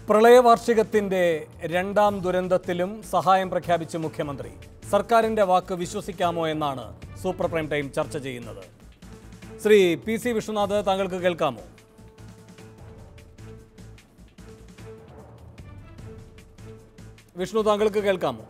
പ്രളയവാർഷികത്തിന്റെ രണ്ടാം ദുരന്തത്തിലും സഹായം പ്രഖ്യാപിച്ച് മുഖ്യമന്ത്രി സർക്കാരിന്റെ വാക്ക് വിശ്വസിക്കാമോ എന്നാണ് സൂപ്പർ പ്രൈം ടൈം ചർച്ച ചെയ്യുന്നത് ശ്രീ പി സി വിശ്വനാഥ് താങ്കൾക്ക് കേൾക്കാമോ വിഷ്ണു താങ്കൾക്ക് കേൾക്കാമോ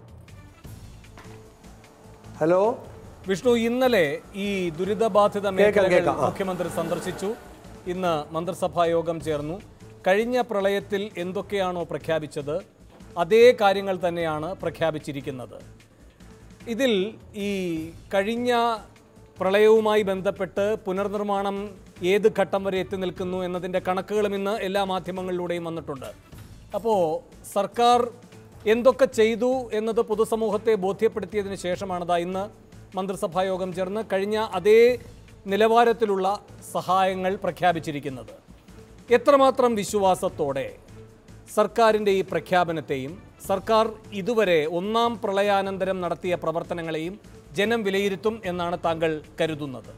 ഹലോ വിഷ്ണു ഇന്നലെ ഈ ദുരിതബാധിത കേൾക്കാം, മേഖലകൾ കേൾക്കാം. ആ. മുഖ്യമന്ത്രി സന്ദർശിച്ചു ഇന്ന് മന്ത്രിസഭാ യോഗം ചേർന്നു കഴിഞ്ഞ പ്രളയത്തിൽ എന്തൊക്കെയാണോ പ്രഖ്യാപിച്ചത് അതേ കാര്യങ്ങൾ തന്നെയാണ് പ്രഖ്യാപിച്ചിരിക്കുന്നത് ഇതിൽ ഈ കഴിഞ്ഞ പ്രളയവുമായി ബന്ധപ്പെട്ട് പുനർനിർമ്മാണം ഏത് ഘട്ടം വരെ എത്തി നിൽക്കുന്നു എന്നതിൻ്റെ കണക്കുകളും ഇന്ന് എല്ലാ മാധ്യമങ്ങളിലൂടെയും വന്നിട്ടുണ്ട് അപ്പോൾ സർക്കാർ എന്തൊക്കെ ചെയ്തു എന്നത് പൊതുസമൂഹത്തെ ബോധ്യപ്പെടുത്തിയതിന് ശേഷമാണ് ദാ ഇന്ന് മന്ത്രിസഭാ യോഗം ചേർന്ന് കഴിഞ്ഞ അതേ നിലവാരത്തിലുള്ള സഹായങ്ങൾ പ്രഖ്യാപിച്ചിരിക്കുന്നത് എത്രമാത്രം വിശ്വാസത്തോടെ സർക്കാരിൻ്റെ ഈ പ്രഖ്യാപനത്തെയും സർക്കാർ ഇതുവരെ ഒന്നാം പ്രളയാനന്തരം നടത്തിയ പ്രവർത്തനങ്ങളെയും ജനം വിലയിരുത്തും എന്നാണ് താങ്കൾ കരുതുന്നത്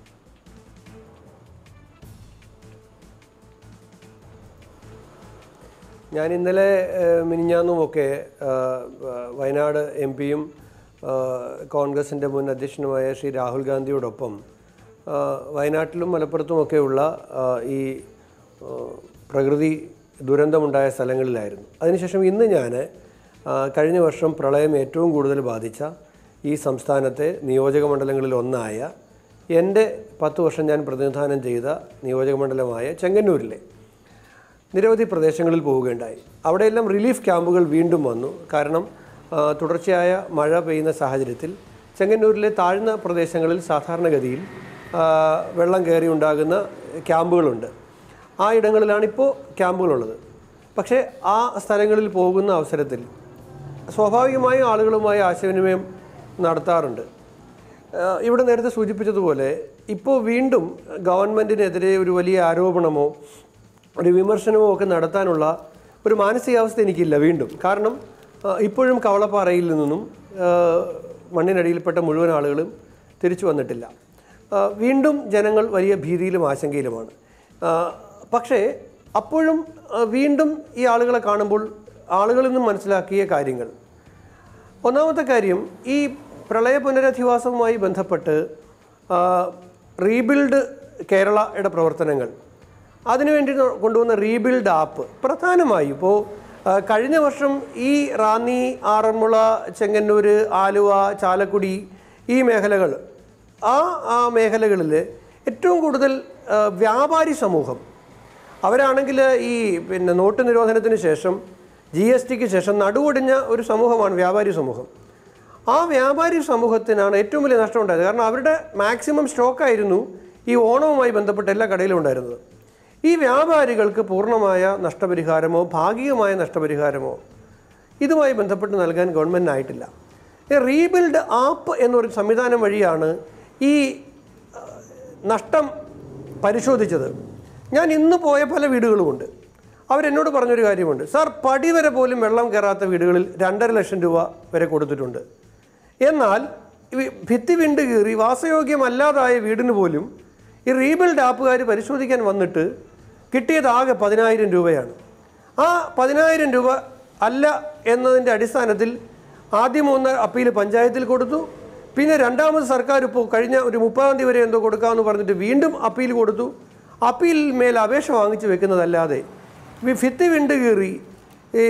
ഞാൻ ഇന്നലെ ഏഹ്, മിനിഞ്ഞാന്നുമൊക്കെ ആഹ്, ആഹ്, വയനാട് എം പിയും കോൺഗ്രസിൻ്റെ മുൻ അധ്യക്ഷനുമായ ശ്രീ രാഹുൽ ഗാന്ധിയോടൊപ്പം ആഹ്, വയനാട്ടിലും മലപ്പുറത്തുമൊക്കെയുള്ള ആഹ്, ഈ ആഹ്, പ്രകൃതി ദുരന്തമുണ്ടായ സ്ഥലങ്ങളിലായിരുന്നു അതിനുശേഷം ഇന്ന് ഞാൻ ആഹ്, കഴിഞ്ഞ വർഷം പ്രളയം ഏറ്റവും കൂടുതൽ ബാധിച്ച ഈ സംസ്ഥാനത്തെ നിയോജക മണ്ഡലങ്ങളിൽ ഒന്നായ എൻ്റെ പത്ത് വർഷം ഞാൻ പ്രതിനിധാനം ചെയ്ത നിയോജക മണ്ഡലമായ ചെങ്ങന്നൂരിലെ നിരവധി പ്രദേശങ്ങളിൽ പോവുകയുണ്ടായി അവിടെയെല്ലാം റിലീഫ് ക്യാമ്പുകൾ വീണ്ടും വന്നു കാരണം ആ, തുടർച്ചയായ മഴ പെയ്യുന്ന സാഹചര്യത്തിൽ ചെങ്ങന്നൂരിലെ താഴ്ന്ന പ്രദേശങ്ങളിൽ സാധാരണഗതിയിൽ ആ, വെള്ളം കയറി ഉണ്ടാകുന്ന ക്യാമ്പുകളുണ്ട് ആ ഇടങ്ങളിലാണ് ഇപ്പോൾ ക്യാമ്പുകളുള്ളത് പക്ഷേ ആ സ്ഥലങ്ങളിൽ പോകുന്ന അവസരത്തിൽ സ്വാഭാവികമായും ആളുകളുമായി ആശയവിനിമയം നടത്താറുണ്ട് ആഹ് ഇവിടെ നേരത്തെ സൂചിപ്പിച്ചതുപോലെ ഇപ്പോൾ വീണ്ടും ഗവൺമെൻറ്റിനെതിരെ ഒരു വലിയ ആരോപണമോ ഒരു വിമർശനമോ ഒക്കെ നടത്താനുള്ള ഒരു മാനസികാവസ്ഥ എനിക്കില്ല വീണ്ടും കാരണം ആഹ് ഇപ്പോഴും കവളപ്പാറയിൽ നിന്നും ആഹ് മണ്ണിനടിയിൽപ്പെട്ട മുഴുവൻ ആളുകളും തിരിച്ചു വന്നിട്ടില്ല ആഹ് വീണ്ടും ജനങ്ങൾ വലിയ ഭീതിയിലും ആശങ്കയിലുമാണ് ആഹ് പക്ഷേ അപ്പോഴും ആഹ് വീണ്ടും ഈ ആളുകളെ കാണുമ്പോൾ ആളുകളിൽ നിന്നും മനസ്സിലാക്കിയ കാര്യങ്ങൾ ഒന്നാമത്തെ കാര്യം ഈ പ്രളയ പുനരധിവാസവുമായി ബന്ധപ്പെട്ട് ആ, റീബിൽഡ് കേരളയുടെ പ്രവർത്തനങ്ങൾ അതിനുവേണ്ടി ന- കൊണ്ടുവന്ന റീബിൽഡ് ആപ്പ് പ്രധാനമായും ഇപ്പോൾ ആ, കഴിഞ്ഞ വർഷം ഈ റാന്നി ആറന്മുള ചെങ്ങന്നൂർ ആലുവ ചാലക്കുടി ഈ മേഖലകൾ ആ ആ മേഖലകളിൽ ഏറ്റവും കൂടുതൽ ആ, വ്യാപാരി സമൂഹം അവരാണെങ്കിൽ ഈ പിന്നെ നോട്ട് നിരോധനത്തിന് ശേഷം ജി എസ് ടിക്ക് ശേഷം നടുവൊടിഞ്ഞ ഒരു സമൂഹമാണ് വ്യാപാരി സമൂഹം ആ വ്യാപാരി സമൂഹത്തിനാണ് ഏറ്റവും വലിയ നഷ്ടം ഉണ്ടായത് കാരണം അവരുടെ മാക്സിമം സ്റ്റോക്കായിരുന്നു ഈ ഓണവുമായി ബന്ധപ്പെട്ട എല്ലാ കടയിലും ഉണ്ടായിരുന്നത് ഈ വ്യാപാരികൾക്ക് പൂർണ്ണമായ നഷ്ടപരിഹാരമോ ഭാഗികമായ നഷ്ടപരിഹാരമോ ഇതുമായി ബന്ധപ്പെട്ട് നൽകാൻ ഗവൺമെൻറ്റിനായിട്ടില്ല ഈ റീബിൽഡ് ആപ്പ് എന്നൊരു സംവിധാനം വഴിയാണ് ഈ ആ, നഷ്ടം പരിശോധിച്ചത് ഞാൻ ഇന്ന് പോയ പല വീടുകളുമുണ്ട് അവരെന്നോട് പറഞ്ഞൊരു കാര്യമുണ്ട് സാർ പടി വരെ പോലും വെള്ളം കയറാത്ത വീടുകളിൽ രണ്ടര ലക്ഷം രൂപ വരെ കൊടുത്തിട്ടുണ്ട് എന്നാൽ ഈ ഭിത്തി വിണ്ട് കീറി വാസയോഗ്യമല്ലാതായ വീടിന് പോലും ഈ റീബിൽഡ് ആപ്പുകാർ പരിശോധിക്കാൻ വന്നിട്ട് കിട്ടിയത് ആകെ പതിനായിരം രൂപയാണ് ആ പതിനായിരം രൂപ അല്ല എന്നതിൻ്റെ അടിസ്ഥാനത്തിൽ ആദ്യം ഒന്ന് അപ്പീൽ പഞ്ചായത്തിൽ കൊടുത്തു പിന്നെ രണ്ടാമത് സർക്കാർ ഇപ്പോൾ കഴിഞ്ഞ ഒരു മുപ്പതാം തീയതി വരെ എന്തോ കൊടുക്കാമെന്ന് പറഞ്ഞിട്ട് വീണ്ടും അപ്പീൽ കൊടുത്തു അപ്പീലിൽ മേൽ അപേക്ഷ വാങ്ങിച്ചു വെക്കുന്നതല്ലാതെ വി- ഭിത്തി വിണ്ട് കീറി ഈ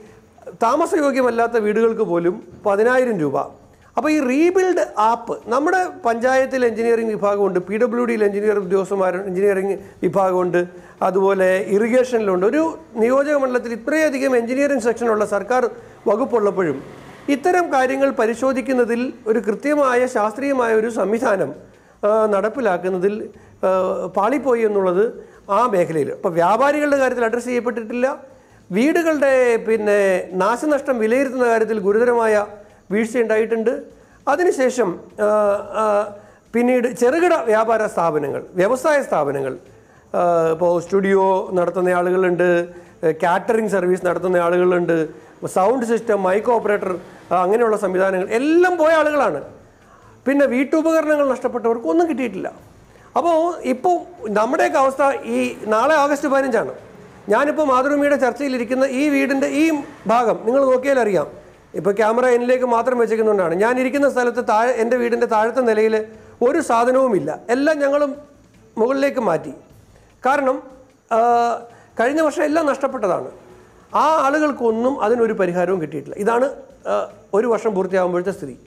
താമസയോഗ്യമല്ലാത്ത വീടുകൾക്ക് പോലും പതിനായിരം രൂപ അപ്പോൾ ഈ റീബിൽഡ് ആപ്പ് നമ്മുടെ പഞ്ചായത്തിൽ എഞ്ചിനീയറിംഗ് വിഭാഗമുണ്ട് പി ഡബ്ല്യു ഡിയിൽ എഞ്ചിനീയർ ഉദ്യോഗസ്ഥന്മാർ എഞ്ചിനീയറിംഗ് വിഭാഗമുണ്ട് അതുപോലെ ഇറിഗേഷനിലുണ്ട് ഒരു നിയോജക മണ്ഡലത്തിൽ ഇത്രയധികം എഞ്ചിനീയറിംഗ് സെക്ഷനുള്ള സർക്കാർ വകുപ്പുള്ളപ്പോഴും ഇത്തരം കാര്യങ്ങൾ പരിശോധിക്കുന്നതിൽ ഒരു കൃത്യമായ ശാസ്ത്രീയമായ ഒരു സംവിധാനം ആ, നടപ്പിലാക്കുന്നതിൽ ആ, പാളിപ്പോയി എന്നുള്ളത് ആ മേഖലയിൽ അപ്പോൾ വ്യാപാരികളുടെ കാര്യത്തിൽ അഡ്രസ്സ് ചെയ്യപ്പെട്ടിട്ടില്ല വീടുകളുടെ പിന്നെ നാശനഷ്ടം വിലയിരുത്തുന്ന കാര്യത്തിൽ ഗുരുതരമായ വീഴ്ചയുണ്ടായിട്ടുണ്ട് അതിനുശേഷം ആ, ആ, പിന്നീട് ചെറുകിട വ്യാപാര സ്ഥാപനങ്ങൾ വ്യവസായ സ്ഥാപനങ്ങൾ ആ, ഇപ്പോൾ സ്റ്റുഡിയോ നടത്തുന്ന ആളുകളുണ്ട് കാറ്ററിംഗ് സർവീസ് നടത്തുന്ന ആളുകളുണ്ട് സൗണ്ട് സിസ്റ്റം മൈക്ക് ഓപ്പറേറ്റർ ആ, അങ്ങനെയുള്ള സംവിധാനങ്ങൾ എല്ലാം പോയ ആളുകളാണ് പിന്നെ വീട്ടുപകരണങ്ങൾ നഷ്ടപ്പെട്ടവർക്ക് ഒന്നും കിട്ടിയിട്ടില്ല അപ്പോൾ ഇപ്പോൾ നമ്മുടെയൊക്കെ അവസ്ഥ ഈ നാളെ ആഗസ്റ്റ് പതിനഞ്ചാണ് ഞാനിപ്പോൾ മാതൃഭൂമിയുടെ ചർച്ചയിലിരിക്കുന്ന ഈ വീടിൻ്റെ ഈ ഭാഗം നിങ്ങൾ നോക്കിയാൽ അറിയാം ഇപ്പോൾ ക്യാമറ എന്നിലേക്ക് മാത്രം വെച്ചിരിക്കുന്നതുകൊണ്ടാണ് ഞാൻ ഇരിക്കുന്ന സ്ഥലത്ത് താഴെ എൻ്റെ വീടിൻ്റെ താഴത്തെ നിലയിൽ ഒരു സാധനവുമില്ല എല്ലാം ഞങ്ങളും മുകളിലേക്ക് മാറ്റി കാരണം ആ, കഴിഞ്ഞ വർഷം എല്ലാം നഷ്ടപ്പെട്ടതാണ് ആ ആളുകൾക്കൊന്നും അതിനൊരു പരിഹാരവും കിട്ടിയിട്ടില്ല ഇതാണ് ആ, ഒരു വർഷം പൂർത്തിയാകുമ്പോഴത്തെ സ്ഥിതി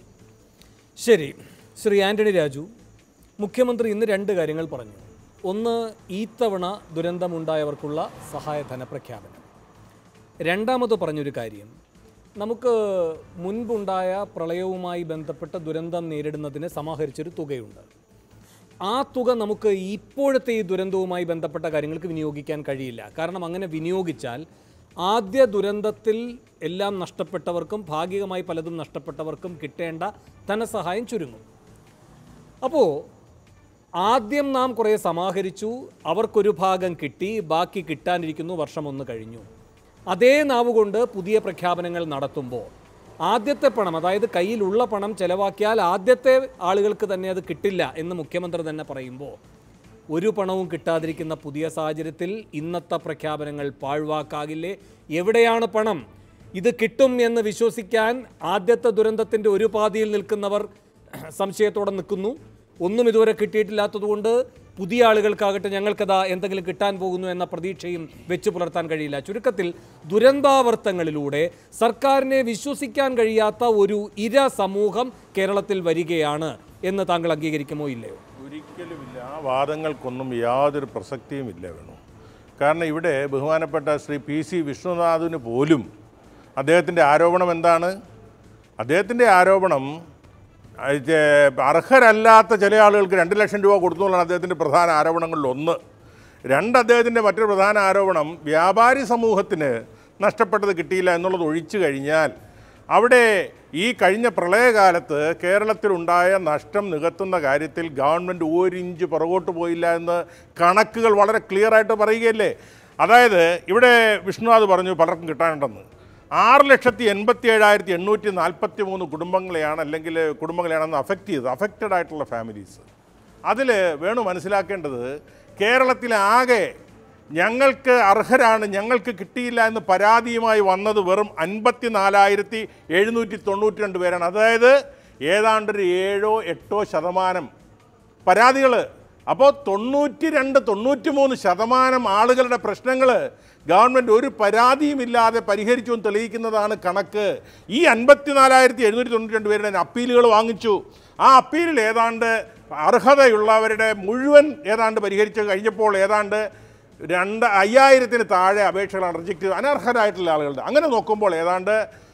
ശരി ശ്രീ ആന്റണി രാജു മുഖ്യമന്ത്രി ഇന്ന് രണ്ട് കാര്യങ്ങൾ പറഞ്ഞു ഒന്ന് ഈ തവണ ദുരന്തമുണ്ടായവർക്കുള്ള സഹായധന പ്രഖ്യാപനം രണ്ടാമത് പറഞ്ഞൊരു കാര്യം നമുക്ക് മുൻപുണ്ടായ പ്രളയവുമായി ബന്ധപ്പെട്ട ദുരന്തം നേരിടുന്നതിന് സമാഹരിച്ചൊരു തുകയുണ്ട് ആ തുക നമുക്ക് ഇപ്പോഴത്തെ ഈ ദുരന്തവുമായി ബന്ധപ്പെട്ട കാര്യങ്ങൾക്ക് വിനിയോഗിക്കാൻ കഴിയില്ല കാരണം അങ്ങനെ വിനിയോഗിച്ചാൽ ആദ്യ ദുരന്തത്തിൽ എല്ലാം നഷ്ടപ്പെട്ടവർക്കും ഭാഗികമായി പലതും നഷ്ടപ്പെട്ടവർക്കും കിട്ടേണ്ട ധനസഹായം ചുരുങ്ങും അപ്പോൾ ആദ്യം നാം കുറേ സമാഹരിച്ചു അവർക്കൊരു ഭാഗം കിട്ടി ബാക്കി കിട്ടാനിരിക്കുന്നു വർഷം ഒന്ന് കഴിഞ്ഞു അതേ നാവുകൊണ്ട് പുതിയ പ്രഖ്യാപനങ്ങൾ നടത്തുമ്പോൾ ആദ്യത്തെ പണം അതായത് കയ്യിലുള്ള പണം ചെലവാക്കിയാൽ ആദ്യത്തെ ആളുകൾക്ക് തന്നെ അത് കിട്ടില്ല എന്ന് മുഖ്യമന്ത്രി തന്നെ പറയുമ്പോൾ ഒരു പണവും കിട്ടാതിരിക്കുന്ന പുതിയ സാഹചര്യത്തിൽ ഇന്നത്തെ പ്രഖ്യാപനങ്ങൾ പാഴ്വാക്കാകില്ലേ എവിടെയാണ് പണം ഇത് കിട്ടും എന്ന് വിശ്വസിക്കാൻ ആദ്യത്തെ ദുരന്തത്തിൻ്റെ ഒരു പാതിയിൽ നിൽക്കുന്നവർ സംശയത്തോടെ നിൽക്കുന്നു ഒന്നും ഇതുവരെ കിട്ടിയിട്ടില്ലാത്തതുകൊണ്ട് പുതിയ ആളുകൾക്കാകട്ടെ ഞങ്ങൾക്കതാ എന്തെങ്കിലും കിട്ടാൻ പോകുന്നു എന്ന പ്രതീക്ഷയും വെച്ചു പുലർത്താൻ കഴിയില്ല ചുരുക്കത്തിൽ ദുരന്താവർത്തങ്ങളിലൂടെ സർക്കാരിനെ വിശ്വസിക്കാൻ കഴിയാത്ത ഒരു ഇര സമൂഹം കേരളത്തിൽ വരികയാണ് എന്ന് താങ്കൾ അംഗീകരിക്കുമോ ഇല്ലയോ ഒരിക്കലുമില്ല ആ വാദങ്ങൾക്കൊന്നും യാതൊരു പ്രസക്തിയുമില്ല വേണു കാരണം ഇവിടെ ബഹുമാനപ്പെട്ട ശ്രീ പി സി വിഷ്ണുനാഥിന് പോലും അദ്ദേഹത്തിൻ്റെ ആരോപണം എന്താണ് അദ്ദേഹത്തിൻ്റെ ആരോപണം അത് അർഹരല്ലാത്ത ചില ആളുകൾക്ക് രണ്ട് ലക്ഷം രൂപ കൊടുത്തു എന്നുള്ളതാണ് അദ്ദേഹത്തിൻ്റെ പ്രധാന ആരോപണങ്ങളിൽ ഒന്ന് രണ്ട് അദ്ദേഹത്തിൻ്റെ മറ്റൊരു പ്രധാന ആരോപണം വ്യാപാരി സമൂഹത്തിന് നഷ്ടപ്പെട്ടത് കിട്ടിയില്ല എന്നുള്ളത് ഒഴിച്ചു കഴിഞ്ഞാൽ അവിടെ ഈ കഴിഞ്ഞ പ്രളയകാലത്ത് കേരളത്തിലുണ്ടായ നഷ്ടം നികത്തുന്ന കാര്യത്തിൽ ഗവൺമെൻറ് ഒരിഞ്ച് പുറകോട്ട് പോയില്ല എന്ന് കണക്കുകൾ വളരെ ക്ലിയർ ആയിട്ട് പറയുകയല്ലേ അതായത് ഇവിടെ വിഷ്ണുനാഥ് പറഞ്ഞു പലർക്കും കിട്ടാനുണ്ടെന്ന് ആറ് ലക്ഷത്തി എൺപത്തി ഏഴായിരത്തി എണ്ണൂറ്റി നാൽപ്പത്തി മൂന്ന് കുടുംബങ്ങളെയാണ് അല്ലെങ്കിൽ കുടുംബങ്ങളെയാണെന്ന് അഫക്റ്റ് ചെയ്തത് അഫക്റ്റഡ് ആയിട്ടുള്ള ഫാമിലീസ് അതിൽ വേണു മനസ്സിലാക്കേണ്ടത് കേരളത്തിലെ ആകെ ഞങ്ങൾക്ക് അർഹരാണ് ഞങ്ങൾക്ക് കിട്ടിയില്ല എന്ന് പരാതിയുമായി വന്നത് വെറും അൻപത്തി നാലായിരത്തി എഴുന്നൂറ്റി തൊണ്ണൂറ്റി രണ്ട് പേരാണ് അതായത് ഏതാണ്ടൊരു ഏഴോ എട്ടോ ശതമാനം പരാതികൾ അപ്പോൾ തൊണ്ണൂറ്റി രണ്ട് തൊണ്ണൂറ്റി മൂന്ന് ശതമാനം ആളുകളുടെ പ്രശ്നങ്ങൾ ഗവൺമെൻറ് ഒരു പരാതിയുമില്ലാതെ പരിഹരിച്ചു എന്ന് തെളിയിക്കുന്നതാണ് കണക്ക് ഈ അൻപത്തിനാലായിരത്തി എഴുന്നൂറ്റി തൊണ്ണൂറ്റി രണ്ട് പേരുടെ അപ്പീലുകൾ വാങ്ങിച്ചു ആ അപ്പീലിൽ ഏതാണ്ട് അർഹതയുള്ളവരുടെ മുഴുവൻ ഏതാണ്ട് പരിഹരിച്ച് കഴിഞ്ഞപ്പോൾ ഏതാണ്ട് രണ്ട് അയ്യായിരത്തിന് താഴെ അപേക്ഷകളാണ് റിജക്റ്റ് ചെയ്തത് അനർഹരായിട്ടുള്ള ആളുകളുടെ അങ്ങനെ നോക്കുമ്പോൾ ഏതാണ്ട്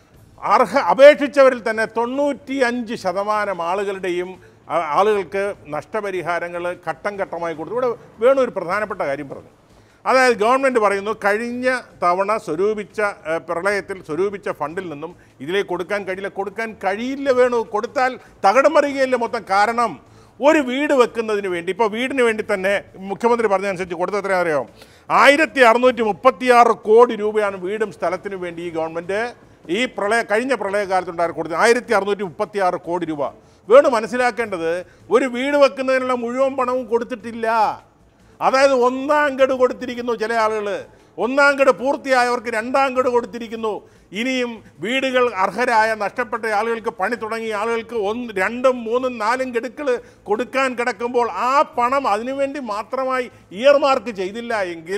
അർഹ അപേക്ഷിച്ചവരിൽ തന്നെ തൊണ്ണൂറ്റി അഞ്ച് ശതമാനം ആളുകളുടെയും ആ- ആളുകൾക്ക് നഷ്ടപരിഹാരങ്ങൾ ഘട്ടം ഘട്ടമായി കൊടുത്തു ഇവിടെ വേണു ഒരു പ്രധാനപ്പെട്ട കാര്യം പറഞ്ഞു അതായത് ഗവൺമെൻറ് പറയുന്നു കഴിഞ്ഞ തവണ സ്വരൂപിച്ച ഏഹ്, പ്രളയത്തിൽ സ്വരൂപിച്ച ഫണ്ടിൽ നിന്നും ഇതിലേക്ക് കൊടുക്കാൻ കഴിയില്ല കൊടുക്കാൻ കഴിയില്ല വേണു കൊടുത്താൽ തകിടം മറിയുകയില്ല മൊത്തം കാരണം ഒരു വീട് വെക്കുന്നതിന് വേണ്ടി ഇപ്പോൾ വീടിന് വേണ്ടി തന്നെ മുഖ്യമന്ത്രി പറഞ്ഞതനുസരിച്ച് കൊടുത്ത എത്രയാ അറിയോ ആയിരത്തി അറുന്നൂറ്റി മുപ്പത്തിയാറ് കോടി രൂപയാണ് വീടും സ്ഥലത്തിനും വേണ്ടി ഈ ഗവൺമെൻറ് ഈ പ്രളയ കഴിഞ്ഞ പ്രളയകാലത്തുണ്ടായ കൊടുത്തത് ആയിരത്തി അറുന്നൂറ്റി മുപ്പത്തിയാറ് കോടി രൂപ വേണം മനസ്സിലാക്കേണ്ടത് ഒരു വീട് വെക്കുന്നതിനുള്ള മുഴുവൻ പണവും കൊടുത്തിട്ടില്ല അതായത് ഒന്നാം ഗഡു കൊടുത്തിരിക്കുന്നു ചില ആളുകൾ ഒന്നാം ഗഡു പൂർത്തിയായവർക്ക് രണ്ടാം ഗഡു കൊടുത്തിരിക്കുന്നു ഇനിയും വീടുകൾ അർഹരായ നഷ്ടപ്പെട്ട ആളുകൾക്ക് പണി തുടങ്ങിയ ആളുകൾക്ക് ഒന്ന് രണ്ടും മൂന്നും നാലും ഗഡുക്കൾ കൊടുക്കാൻ കിടക്കുമ്പോൾ ആ പണം അതിനുവേണ്ടി മാത്രമായി ഇയർമാർക്ക് ചെയ്തില്ല എങ്കിൽ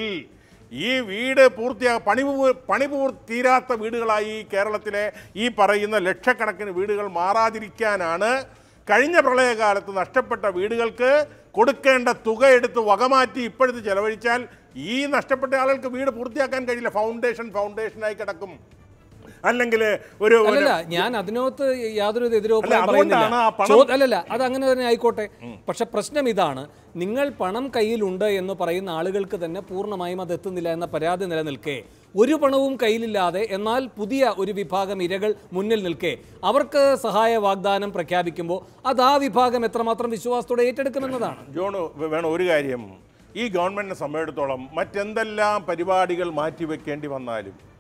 ഈ വീട് പൂർത്തിയാ പണി പൂ- പണി പൂർ തീരാത്ത വീടുകളായി ഈ കേരളത്തിലെ ഈ പറയുന്ന ലക്ഷക്കണക്കിന് വീടുകൾ മാറാതിരിക്കാനാണ് കഴിഞ്ഞ പ്രളയകാലത്ത് നഷ്ടപ്പെട്ട വീടുകൾക്ക് കൊടുക്കേണ്ട തുക എടുത്ത് വകമാറ്റി ഇപ്പോഴത്തെ ചെലവഴിച്ചാൽ ഈ നഷ്ടപ്പെട്ട ആളുകൾക്ക് വീട് പൂർത്തിയാക്കാൻ കഴിയില്ല ഫൗണ്ടേഷൻ ഫൗണ്ടേഷനായി കിടക്കും അല്ലെങ്കിൽ ഒരു ഒരു- അല്ലല്ല ഞാൻ അതിനകത്ത് യാതൊരു എതിരഭിപ്രായം അല്ല, പറയുന്നില്ല അതുകൊണ്ടാണ് ആ പണം- ചോ- അല്ലല്ല അത് അങ്ങനെ തന്നെ ആയിക്കോട്ടെ പക്ഷെ പ്രശ്നം ഇതാണ് നിങ്ങൾ പണം കയ്യിലുണ്ട് എന്ന് പറയുന്ന ആളുകൾക്ക് തന്നെ പൂർണ്ണമായും അത് എത്തുന്നില്ല എന്ന പരാതി നിലനിൽക്കെ ഒരു പണവും കയ്യിലില്ലാതെ എന്നാൽ പുതിയ ഒരു വിഭാഗം ഇരകൾ മുന്നിൽ നിൽക്കെ അവർക്ക് സഹായ വാഗ്ദാനം പ്രഖ്യാപിക്കുമ്പോൾ അത് ആ വിഭാഗം എത്രമാത്രം വിശ്വാസത്തോടെ ഏറ്റെടുക്കുമെന്നതാണ് ജോണ് വേ- വേണം ഒരു കാര്യം ഈ ഗവൺമെൻറ്റിനെ സംബന്ധിച്ചിടത്തോളം മറ്റെന്തെല്ലാം പരിപാടികൾ മാറ്റിവെക്കേണ്ടി വന്നാലും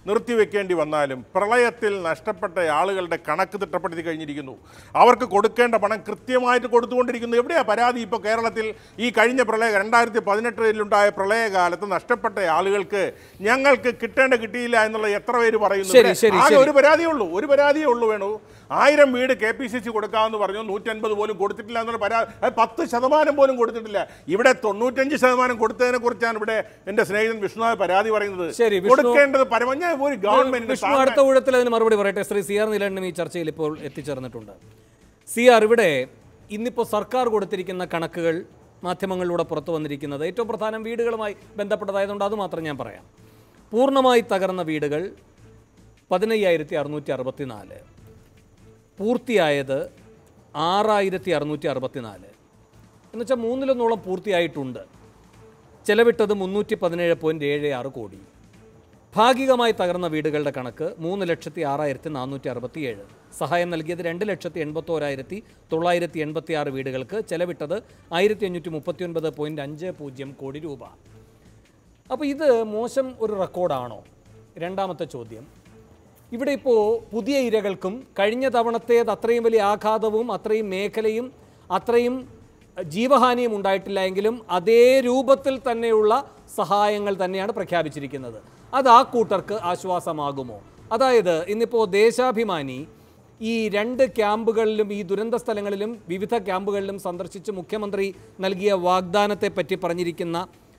നിർത്തിവെക്കേണ്ടി വന്നാലും പ്രളയത്തിൽ നഷ്ടപ്പെട്ട ആളുകളുടെ കണക്ക് തിട്ടപ്പെടുത്തി കഴിഞ്ഞിരിക്കുന്നു അവർക്ക് കൊടുക്കേണ്ട പണം കൃത്യമായിട്ട് കൊടുത്തുകൊണ്ടിരിക്കുന്നു എവിടെയാ പരാതി ഇപ്പോൾ കേരളത്തിൽ ഈ കഴിഞ്ഞ പ്രളയ രണ്ടായിരത്തി പതിനെട്ടിലുണ്ടായ പ്രളയകാലത്ത് നഷ്ടപ്പെട്ട ആളുകൾക്ക് ഞങ്ങൾക്ക് കിട്ടേണ്ട കിട്ടിയില്ല എന്നുള്ള എത്ര പേര് പറയുന്നു ശരി, ഇവിടെ ശരി, ആകെ ശരി. ഒരു പരാതിയേ ഉള്ളൂ ഒരു പരാതിയേ ഉള്ളൂ വേണു ആയിരം വീട് കെ പി സി സി കൊടുക്കാമെന്ന് പറഞ്ഞു നൂറ്റൻപത് പോലും കൊടുത്തിട്ടില്ല എന്നുള്ള പരാതി അത് പത്ത് ശതമാനം പോലും കൊടുത്തിട്ടില്ല ഇവിടെ തൊണ്ണൂറ്റഞ്ച് ശതമാനം കൊടുത്തതിനെ കുറിച്ചാണ് ഇവിടെ എൻ്റെ സ്നേഹിതൻ വിഷ്ണുനാഥ് പരാതി പറയുന്നത് ശരി, വിഷ്ണു- കൊടുക്കേണ്ടത് പരമഞ്ഞ ഒരു ഗവൺമെന്റ് വിഷ്ണു അടുത്ത ഊഴത്തിൽ അതിന് മറുപടി പറയട്ടെ ശ്രീ സി ആർ നീലണ്ണനും ഈ ചർച്ചയിൽ ഇപ്പോൾ എത്തിച്ചേർന്നിട്ടുണ്ട് സി ആർ ഇവിടെ ഇന്നിപ്പോൾ സർക്കാർ കൊടുത്തിരിക്കുന്ന കണക്കുകൾ മാധ്യമങ്ങളിലൂടെ പുറത്തു വന്നിരിക്കുന്നത് ഏറ്റവും പ്രധാനം വീടുകളുമായി ബന്ധപ്പെട്ടതായതുകൊണ്ട് അത് മാത്രം ഞാൻ പറയാം പൂർണ്ണമായി തകർന്ന വീടുകൾ പതിനയ്യായിരത്തി അറുന്നൂറ്റി അറുപത്തിനാല് പൂർത്തിയായത് ആറായിരത്തി അറുന്നൂറ്റി അറുപത്തിനാല് എന്നുവെച്ചാൽ മൂന്നിലൊന്നോളം പൂർത്തിയായിട്ടുണ്ട് ചെലവിട്ടത് മുന്നൂറ്റി പതിനേഴ് പോയിൻറ്റ് ഏഴ് ആറ് കോടി ഭാഗികമായി തകർന്ന വീടുകളുടെ കണക്ക് മൂന്ന് ലക്ഷത്തി ആറായിരത്തി നാനൂറ്റി അറുപത്തി ഏഴ് സഹായം നൽകിയത് രണ്ട് ലക്ഷത്തി എൺപത്തോരായിരത്തി തൊള്ളായിരത്തി എൺപത്തി ആറ് വീടുകൾക്ക് ചെലവിട്ടത് ആയിരത്തി അഞ്ഞൂറ്റി മുപ്പത്തി ഒൻപത് പോയിൻറ്റ് അഞ്ച് പൂജ്യം കോടി രൂപ അപ്പോൾ ഇത് മോശം ഒരു റെക്കോർഡാണോ രണ്ടാമത്തെ ചോദ്യം ഇവിടെ ഇപ്പോൾ പുതിയ ഇരകൾക്കും കഴിഞ്ഞ തവണത്തേത് അത്രയും വലിയ ആഘാതവും അത്രയും മേഖലയും അത്രയും ജീവഹാനിയും ഉണ്ടായിട്ടില്ല എങ്കിലും അതേ രൂപത്തിൽ തന്നെയുള്ള സഹായങ്ങൾ തന്നെയാണ് പ്രഖ്യാപിച്ചിരിക്കുന്നത് അത് ആ കൂട്ടർക്ക് ആശ്വാസമാകുമോ അതായത് ഇന്നിപ്പോൾ ദേശാഭിമാനി ഈ രണ്ട് ക്യാമ്പുകളിലും ഈ ദുരന്ത സ്ഥലങ്ങളിലും വിവിധ ക്യാമ്പുകളിലും സന്ദർശിച്ച് മുഖ്യമന്ത്രി നൽകിയ വാഗ്ദാനത്തെ പറ്റി പറഞ്ഞിരിക്കുന്ന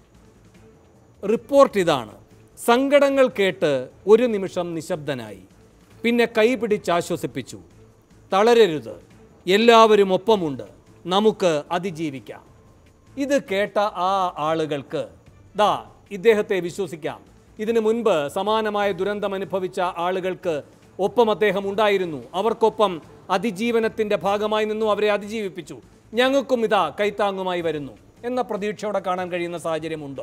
റിപ്പോർട്ട് ഇതാണ് സങ്കടങ്ങൾ കേട്ട് ഒരു നിമിഷം നിശബ്ദനായി പിന്നെ കൈപിടിച്ചാശ്വസിപ്പിച്ചു തളരരുത് എല്ലാവരും ഒപ്പമുണ്ട് നമുക്ക് അതിജീവിക്കാം ഇത് കേട്ട ആ ആളുകൾക്ക് ദാ ഇദ്ദേഹത്തെ വിശ്വസിക്കാം ഇതിനു മുൻപ് സമാനമായ ദുരന്തം അനുഭവിച്ച ആളുകൾക്ക് ഒപ്പം അദ്ദേഹം ഉണ്ടായിരുന്നു അവർക്കൊപ്പം അതിജീവനത്തിൻ്റെ ഭാഗമായി നിന്നു അവരെ അതിജീവിപ്പിച്ചു ഞങ്ങൾക്കും ഇതാ കൈത്താങ്ങുമായി വരുന്നു എന്ന പ്രതീക്ഷയോടെ കാണാൻ കഴിയുന്ന സാഹചര്യമുണ്ടോ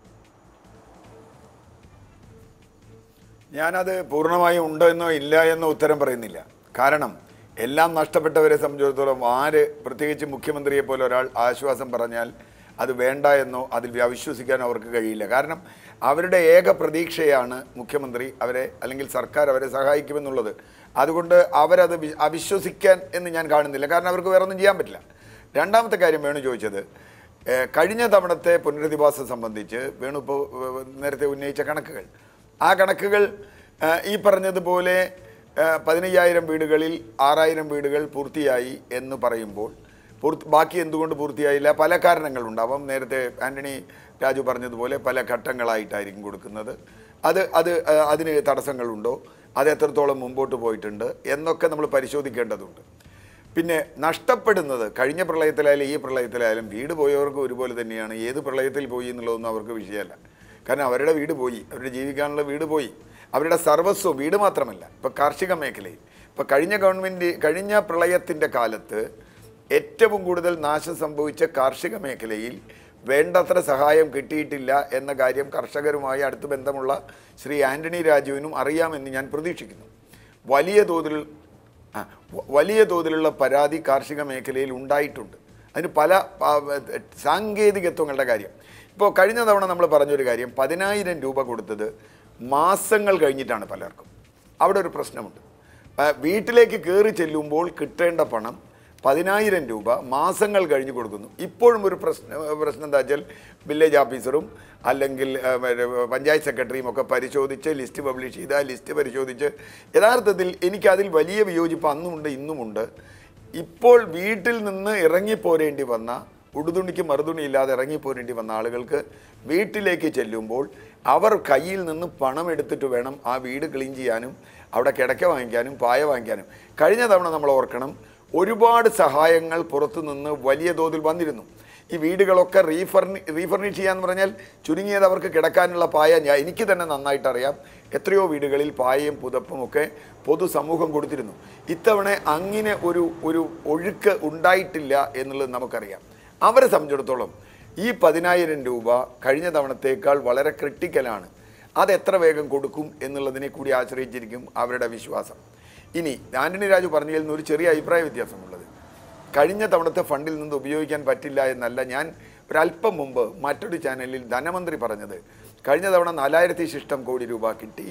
ഞാനത് പൂർണ്ണമായും ഉണ്ടോ എന്നോ ഇല്ല എന്നോ ഉത്തരം പറയുന്നില്ല കാരണം എല്ലാം നഷ്ടപ്പെട്ടവരെ സംബന്ധിച്ചിടത്തോളം ആര് പ്രത്യേകിച്ച് മുഖ്യമന്ത്രിയെ പോലെ ഒരാൾ ആശ്വാസം പറഞ്ഞാൽ അത് വേണ്ട എന്നോ അതിൽ അവിശ്വസിക്കാനോ അവർക്ക് കഴിയില്ല കാരണം അവരുടെ ഏക പ്രതീക്ഷയാണ് മുഖ്യമന്ത്രി അവരെ അല്ലെങ്കിൽ സർക്കാർ അവരെ സഹായിക്കുമെന്നുള്ളത് അതുകൊണ്ട് അവരത് വി- അവിശ്വസിക്കാൻ എന്ന് ഞാൻ കാണുന്നില്ല കാരണം അവർക്ക് വേറെ ഒന്നും ചെയ്യാൻ പറ്റില്ല രണ്ടാമത്തെ കാര്യം വേണു ചോദിച്ചത് ഏഹ്, കഴിഞ്ഞ തവണത്തെ പുനരധിവാസം സംബന്ധിച്ച് വേണു ഇപ്പോൾ ഏഹ്, നേരത്തെ ഉന്നയിച്ച കണക്കുകൾ ആ കണക്കുകൾ ആ, ഈ പറഞ്ഞതുപോലെ ആ, പതിനയ്യായിരം വീടുകളിൽ ആറായിരം വീടുകൾ പൂർത്തിയായി എന്ന് പറയുമ്പോൾ പൂർത്തി ബാക്കി എന്തുകൊണ്ട് പൂർത്തിയായില്ല പല കാരണങ്ങളുണ്ടാവാം നേരത്തെ ആൻ്റണി രാജു പറഞ്ഞതുപോലെ പല ഘട്ടങ്ങളായിട്ടായിരിക്കും കൊടുക്കുന്നത് അത് അത് ആ, അതിന് തടസ്സങ്ങളുണ്ടോ അത് എത്രത്തോളം മുമ്പോട്ട് പോയിട്ടുണ്ട് എന്നൊക്കെ നമ്മൾ പരിശോധിക്കേണ്ടതുണ്ട് പിന്നെ നഷ്ടപ്പെടുന്നത് കഴിഞ്ഞ പ്രളയത്തിലായാലും ഈ പ്രളയത്തിലായാലും വീട് പോയവർക്ക് ഒരുപോലെ തന്നെയാണ് ഏത് പ്രളയത്തിൽ പോയി എന്നുള്ളതൊന്നും അവർക്ക് വിഷയമല്ല കാരണം അവരുടെ വീട് പോയി അവരുടെ ജീവിക്കാനുള്ള വീട് പോയി അവരുടെ സർവസ്വം വീട് മാത്രമല്ല ഇപ്പോൾ കാർഷിക മേഖലയിൽ ഇപ്പോൾ കഴിഞ്ഞ ഗവൺമെൻറ് കഴിഞ്ഞ പ്രളയത്തിൻ്റെ കാലത്ത് ഏറ്റവും കൂടുതൽ നാശം സംഭവിച്ച കാർഷിക മേഖലയിൽ വേണ്ടത്ര സഹായം കിട്ടിയിട്ടില്ല എന്ന കാര്യം കർഷകരുമായി അടുത്ത് ബന്ധമുള്ള ശ്രീ ആന്റണി രാജുവിനും അറിയാമെന്ന് ഞാൻ പ്രതീക്ഷിക്കുന്നു വലിയ തോതിൽ ആ, വ- വലിയ തോതിലുള്ള പരാതി കാർഷിക മേഖലയിൽ ഉണ്ടായിട്ടുണ്ട് അതിന് പല ആ, സാങ്കേതികത്വങ്ങളുടെ കാര്യം ഇപ്പോൾ കഴിഞ്ഞ തവണ നമ്മൾ പറഞ്ഞൊരു കാര്യം പതിനായിരം രൂപ കൊടുത്തത് മാസങ്ങൾ കഴിഞ്ഞിട്ടാണ് പലർക്കും അവിടെ ഒരു പ്രശ്നമുണ്ട് ആ, വീട്ടിലേക്ക് കയറി ചെല്ലുമ്പോൾ കിട്ടേണ്ട പണം പതിനായിരം രൂപ മാസങ്ങൾ കഴിഞ്ഞ് കൊടുക്കുന്നു ഇപ്പോഴും ഒരു പ്രശ്നം പ്രശ്നം എന്താ വെച്ചാൽ വില്ലേജ് ഓഫീസറും അല്ലെങ്കിൽ ആ, മറ്റേ പഞ്ചായത്ത് സെക്രട്ടറിയും ഒക്കെ പരിശോധിച്ച് ലിസ്റ്റ് പബ്ലിഷ് ചെയ്ത് ആ ലിസ്റ്റ് പരിശോധിച്ച് യഥാർത്ഥത്തിൽ എനിക്കതിൽ വലിയ വിയോജിപ്പ് അന്നുമുണ്ട് ഇന്നുമുണ്ട് ഇപ്പോൾ വീട്ടിൽ നിന്ന് ഇറങ്ങിപ്പോരേണ്ടി വന്ന ഉടുതുണിക്ക് മറുതുണി ഇല്ലാതെ ഇറങ്ങിപ്പോരേണ്ടി വന്ന ആളുകൾക്ക് വീട്ടിലേക്ക് ചെല്ലുമ്പോൾ അവർ കയ്യിൽ നിന്ന് പണം എടുത്തിട്ട് വേണം ആ വീട് ക്ലീൻ ചെയ്യാനും അവിടെ കിടക്ക വാങ്ങിക്കാനും പായ വാങ്ങിക്കാനും കഴിഞ്ഞ തവണ നമ്മൾ ഓർക്കണം ഒരുപാട് സഹായങ്ങൾ പുറത്തു നിന്ന് വലിയ തോതിൽ വന്നിരുന്നു ഈ വീടുകളൊക്കെ റീഫർണി റീഫർണിഷ് ചെയ്യാന്ന് പറഞ്ഞാൽ ചുരുങ്ങിയത് അവർക്ക് കിടക്കാനുള്ള പായ ഞാൻ എനിക്ക് തന്നെ നന്നായിട്ട് അറിയാം എത്രയോ വീടുകളിൽ പായയും പുതപ്പും ഒക്കെ പൊതുസമൂഹം കൊടുത്തിരുന്നു ഇത്തവണ അങ്ങനെ ഒരു ഒരു ഒഴുക്ക് ഉണ്ടായിട്ടില്ല എന്നുള്ളത് നമുക്കറിയാം അവരെ സംബന്ധിച്ചിടത്തോളം ഈ പതിനായിരം രൂപ കഴിഞ്ഞ തവണത്തേക്കാൾ വളരെ ക്രിട്ടിക്കലാണ് അത് എത്ര വേഗം കൊടുക്കും എന്നുള്ളതിനെ കൂടി ആശ്രയിച്ചിരിക്കും അവരുടെ വിശ്വാസം ഇനി ആന്റണി രാജു പറഞ്ഞതിൽ നിന്ന് ഒരു ചെറിയ അഭിപ്രായ വ്യത്യാസമുള്ളത് കഴിഞ്ഞ തവണത്തെ ഫണ്ടിൽ നിന്ന് ഉപയോഗിക്കാൻ പറ്റില്ല എന്നല്ല ഞാൻ ഒരല്പം മുമ്പ് മറ്റൊരു ചാനലിൽ ധനമന്ത്രി പറഞ്ഞത് കഴിഞ്ഞ തവണ നാലായിരത്തി ശിഷ്ടം കോടി രൂപ കിട്ടി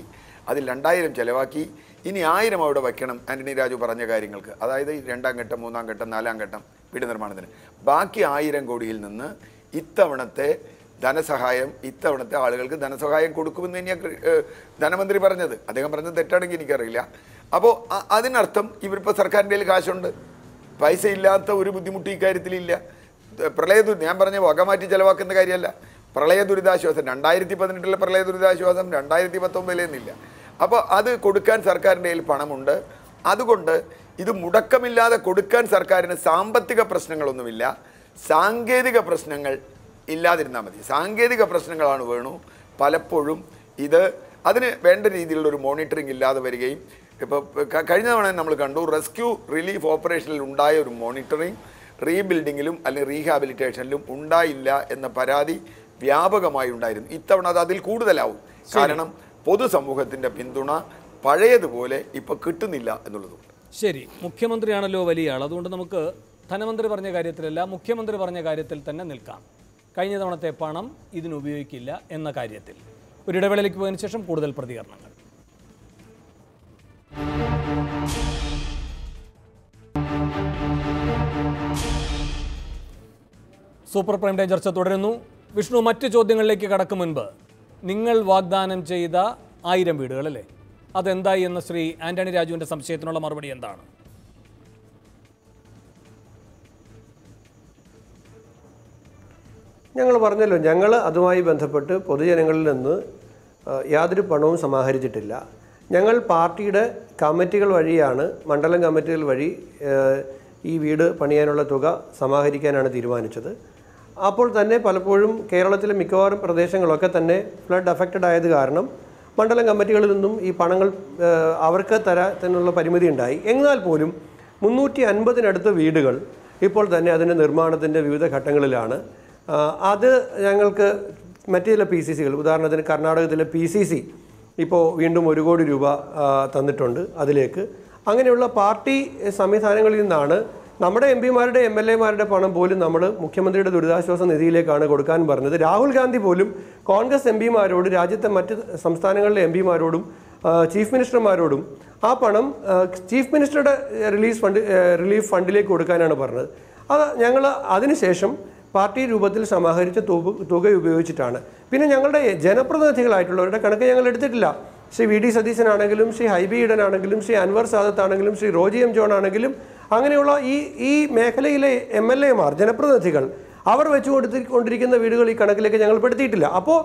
അതിൽ രണ്ടായിരം ചിലവാക്കി ഇനി ആയിരം അവിടെ വയ്ക്കണം ആന്റണി രാജു പറഞ്ഞ കാര്യങ്ങൾക്ക് അതായത് ഈ രണ്ടാം ഘട്ടം മൂന്നാം ഘട്ടം നാലാം ഘട്ടം വീട് നിർമ്മാണത്തിന് ബാക്കി ആയിരം കോടിയിൽ നിന്ന് ഇത്തവണത്തെ ധനസഹായം ഇത്തവണത്തെ ആളുകൾക്ക് ധനസഹായം കൊടുക്കുമെന്ന് തന്നെയാണ് കൃ- ഏഹ് ധനമന്ത്രി പറഞ്ഞത് അദ്ദേഹം പറഞ്ഞത് തെറ്റാണെങ്കിൽ എനിക്കറിയില്ല അപ്പോൾ അ- അതിനർത്ഥം ഇവരിപ്പോൾ സർക്കാരിൻ്റെ കയ്യിൽ കാശുണ്ട് പൈസ ഇല്ലാത്ത ഒരു ബുദ്ധിമുട്ട് ഇക്കാര്യത്തിലില്ല ഏഹ് പ്രളയ ദുരി ഞാൻ പറഞ്ഞ വക മാറ്റി ചെലവാക്കുന്ന കാര്യമല്ല പ്രളയ ദുരിതാശ്വാസം രണ്ടായിരത്തി പതിനെട്ടിലെ പ്രളയ ദുരിതാശ്വാസം രണ്ടായിരത്തി പത്തൊമ്പതിലേന്നില്ല അപ്പോൾ അത് കൊടുക്കാൻ സർക്കാരിൻ്റെ കയ്യിൽ പണമുണ്ട് അതുകൊണ്ട് ഇത് മുടക്കമില്ലാതെ കൊടുക്കാൻ സർക്കാരിന് സാമ്പത്തിക പ്രശ്നങ്ങളൊന്നുമില്ല സാങ്കേതിക പ്രശ്നങ്ങൾ ഇല്ലാതിരുന്നാൽ മതി സാങ്കേതിക പ്രശ്നങ്ങളാണ് വേണു പലപ്പോഴും ഇത് അതിന് വേണ്ട രീതിയിലുള്ള ഒരു മോണിറ്ററിംഗ് ഇല്ലാതെ വരികയും ഇപ്പോൾ കഴിഞ്ഞ തവണ നമ്മൾ കണ്ടു റെസ്ക്യൂ റിലീഫ് ഓപ്പറേഷനിൽ ഉണ്ടായ ഒരു മോണിറ്ററിംഗ് റീബിൽഡിങ്ങിലും അല്ലെങ്കിൽ റീഹാബിലിറ്റേഷനിലും ഉണ്ടായില്ല എന്ന പരാതി വ്യാപകമായി ഉണ്ടായിരുന്നു ഇത്തവണ അത് അതിൽ കൂടുതലാവും കാരണം പൊതുസമൂഹത്തിൻ്റെ പിന്തുണ പഴയതുപോലെ ഇപ്പോൾ കിട്ടുന്നില്ല എന്നുള്ളതുകൊണ്ട് ശരി മുഖ്യമന്ത്രിയാണല്ലോ വലിയ ആൾ അതുകൊണ്ട് നമുക്ക് ധനമന്ത്രി പറഞ്ഞ കാര്യത്തിലല്ല മുഖ്യമന്ത്രി പറഞ്ഞ കാര്യത്തിൽ തന്നെ നിൽക്കാം കഴിഞ്ഞ തവണത്തെ പണം ഇതിന് ഉപയോഗിക്കില്ല എന്ന കാര്യത്തിൽ ഒരു ഇടവേളയിലേക്ക് പോയതിനു ശേഷം കൂടുതൽ പ്രതികരണങ്ങൾ സൂപ്പർ പ്രൈം ടൈം ചർച്ച തുടരുന്നു വിഷ്ണു മറ്റ് ചോദ്യങ്ങളിലേക്ക് കടക്കും മുൻപ് നിങ്ങൾ വാഗ്ദാനം ചെയ്ത ആയിരം വീടുകൾ അല്ലേ അതെന്തായി എന്ന ശ്രീ ആന്റണി രാജുവിന്റെ സംശയത്തിനുള്ള മറുപടി എന്താണ് ഞങ്ങൾ പറഞ്ഞല്ലോ ഞങ്ങൾ അതുമായി ബന്ധപ്പെട്ട് പൊതുജനങ്ങളിൽ നിന്ന് ആ, യാതൊരു പണവും സമാഹരിച്ചിട്ടില്ല ഞങ്ങൾ പാർട്ടിയുടെ കമ്മിറ്റികൾ വഴിയാണ് മണ്ഡലം കമ്മിറ്റികൾ വഴി ആ, ഈ വീട് പണിയാനുള്ള തുക സമാഹരിക്കാനാണ് തീരുമാനിച്ചത് അപ്പോൾ തന്നെ പലപ്പോഴും കേരളത്തിലെ മിക്കവാറും പ്രദേശങ്ങളൊക്കെ തന്നെ ഫ്ലഡ് അഫക്റ്റഡ് ആയത് കാരണം മണ്ഡലം കമ്മിറ്റികളിൽ നിന്നും ഈ പണങ്ങൾ ആ, അവർക്ക് തരാനുള്ള പരിമിതി ഉണ്ടായി എന്നാൽ പോലും മുന്നൂറ്റി അൻപതിനടുത്ത് വീടുകൾ ഇപ്പോൾ തന്നെ അതിൻ്റെ നിർമ്മാണത്തിൻ്റെ വിവിധ ഘട്ടങ്ങളിലാണ് ആ, അത് ഞങ്ങൾക്ക് മറ്റു ചില പി സി സികൾ ഉദാഹരണത്തിന് കർണാടകത്തിലെ പി സി സി ഇപ്പോൾ വീണ്ടും ഒരു കോടി രൂപ ആ, തന്നിട്ടുണ്ട് അതിലേക്ക് അങ്ങനെയുള്ള പാർട്ടി സംവിധാനങ്ങളിൽ നിന്നാണ് നമ്മുടെ എം പിമാരുടെ എം എൽ എമാരുടെ പണം പോലും നമ്മൾ മുഖ്യമന്ത്രിയുടെ ദുരിതാശ്വാസ നിധിയിലേക്കാണ് കൊടുക്കാൻ പറഞ്ഞത് രാഹുൽ ഗാന്ധി പോലും കോൺഗ്രസ് എം പിമാരോട് രാജ്യത്തെ മറ്റ് സംസ്ഥാനങ്ങളിലെ എം പിമാരോടും ചീഫ് മിനിസ്റ്റർമാരോടും ആ പണം ആ, ചീഫ് മിനിസ്റ്ററുടെ റിലീസ് ഫണ്ട് ആ, റിലീഫ് ഫണ്ടിലേക്ക് കൊടുക്കാനാണ് പറഞ്ഞത് അത് ഞങ്ങൾ അതിനുശേഷം പാർട്ടി രൂപത്തിൽ സമാഹരിച്ച തുക തുക ഉപയോഗിച്ചിട്ടാണ് പിന്നെ ഞങ്ങളുടെ ജനപ്രതിനിധികളായിട്ടുള്ളവരുടെ കണക്ക് ഞങ്ങൾ എടുത്തിട്ടില്ല ശ്രീ വി ഡി സതീശനാണെങ്കിലും ശ്രീ ഹൈബി ഈഡൻ ആണെങ്കിലും ശ്രീ അൻവർ സാദത്ത് ആണെങ്കിലും ശ്രീ റോജി എം ജോൺ ആണെങ്കിലും അങ്ങനെയുള്ള ഈ ഈ മേഖലയിലെ എം എൽ എമാർ ജനപ്രതിനിധികൾ അവർ വെച്ചു കൊടുത്തിക്കൊണ്ടിരിക്കുന്ന വീടുകൾ ഈ കണക്കിലേക്ക് ഞങ്ങൾ പെടുത്തിയിട്ടില്ല അപ്പോൾ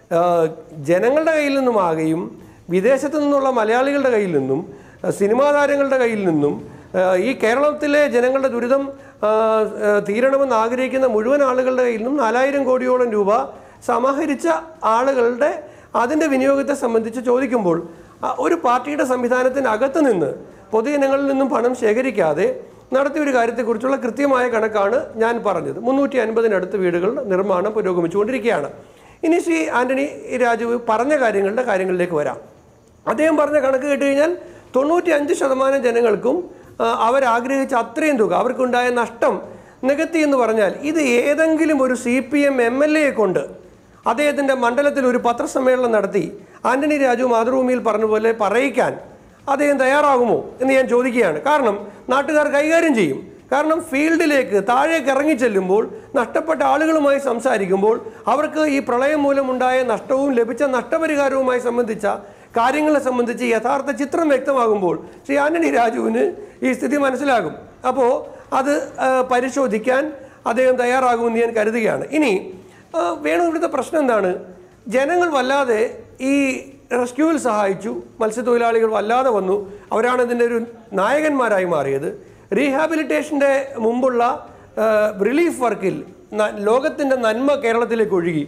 ജനങ്ങളുടെ കയ്യിൽ നിന്നുമാകെയും വിദേശത്തു നിന്നുള്ള മലയാളികളുടെ കയ്യിൽ നിന്നും ആ, സിനിമാ താരങ്ങളുടെ കയ്യിൽ നിന്നും ആ, ഈ കേരളത്തിലെ ജനങ്ങളുടെ ദുരിതം ആ, ആ, തീരണമെന്ന് ആഗ്രഹിക്കുന്ന മുഴുവൻ ആളുകളുടെ കയ്യിൽ നിന്നും നാലായിരം കോടിയോളം രൂപ സമാഹരിച്ച ആളുകളുടെ അതിൻ്റെ വിനിയോഗത്തെ സംബന്ധിച്ച് ചോദിക്കുമ്പോൾ ആ, ഒരു പാർട്ടിയുടെ സംവിധാനത്തിനകത്ത് നിന്ന് പൊതുജനങ്ങളിൽ നിന്നും പണം ശേഖരിക്കാതെ നടത്തിയ ഒരു കാര്യത്തെക്കുറിച്ചുള്ള കൃത്യമായ കണക്കാണ് ഞാൻ പറഞ്ഞത് മുന്നൂറ്റി അൻപതിനടുത്ത് വീടുകൾ നിർമ്മാണം പുരോഗമിച്ചുകൊണ്ടിരിക്കുകയാണ് ഇനി ശ്രീ ആന്റണി രാജു പറഞ്ഞ കാര്യങ്ങളുടെ കാര്യങ്ങളിലേക്ക് വരാം അദ്ദേഹം പറഞ്ഞ കണക്ക് കേട്ട് കഴിഞ്ഞാൽ തൊണ്ണൂറ്റി അഞ്ച് ശതമാനം ജനങ്ങൾക്കും ആ, അവരാഗ്രഹിച്ച അത്രയും തുക അവർക്കുണ്ടായ നഷ്ടം നികത്തി എന്ന് പറഞ്ഞാൽ ഇത് ഏതെങ്കിലും ഒരു C P M M L എയെ കൊണ്ട് അദ്ദേഹത്തിൻ്റെ മണ്ഡലത്തിൽ ഒരു പത്രസമ്മേളനം നടത്തി ആന്റണി രാജു മാതൃഭൂമിയിൽ പറഞ്ഞ പോലെ പറയിക്കാൻ അദ്ദേഹം തയ്യാറാകുമോ എന്ന് ഞാൻ ചോദിക്കുകയാണ് കാരണം നാട്ടുകാർ കൈകാര്യം ചെയ്യും കാരണം ഫീൽഡിലേക്ക് താഴേക്ക് ഇറങ്ങി ചെല്ലുമ്പോൾ നഷ്ടപ്പെട്ട ആളുകളുമായി സംസാരിക്കുമ്പോൾ അവർക്ക് ഈ പ്രളയം മൂലമുണ്ടായ നഷ്ടവും ലഭിച്ച നഷ്ടപരിഹാരവുമായി സംബന്ധിച്ച കാര്യങ്ങളെ സംബന്ധിച്ച് യഥാർത്ഥ ചിത്രം വ്യക്തമാകുമ്പോൾ ശ്രീ ആന്റണി രാജുവിന് ഈ സ്ഥിതി മനസ്സിലാകും അപ്പോൾ അത് ആ, പരിശോധിക്കാൻ അദ്ദേഹം തയ്യാറാകുമെന്ന് ഞാൻ കരുതുകയാണ് ഇനി ആ, വേണു ഇവിടുത്തെ പ്രശ്നം എന്താണ് ജനങ്ങൾ വല്ലാതെ ഈ റെസ്ക്യൂവിൽ സഹായിച്ചു മത്സ്യത്തൊഴിലാളികൾ വല്ലാതെ വന്നു അവരാണ് ഇതിൻ്റെ ഒരു നായകന്മാരായി മാറിയത് റീഹാബിലിറ്റേഷൻ്റെ മുമ്പുള്ള ആ, റിലീഫ് വർക്കിൽ ന- ലോകത്തിൻ്റെ നന്മ കേരളത്തിലേക്ക് ഒഴുകി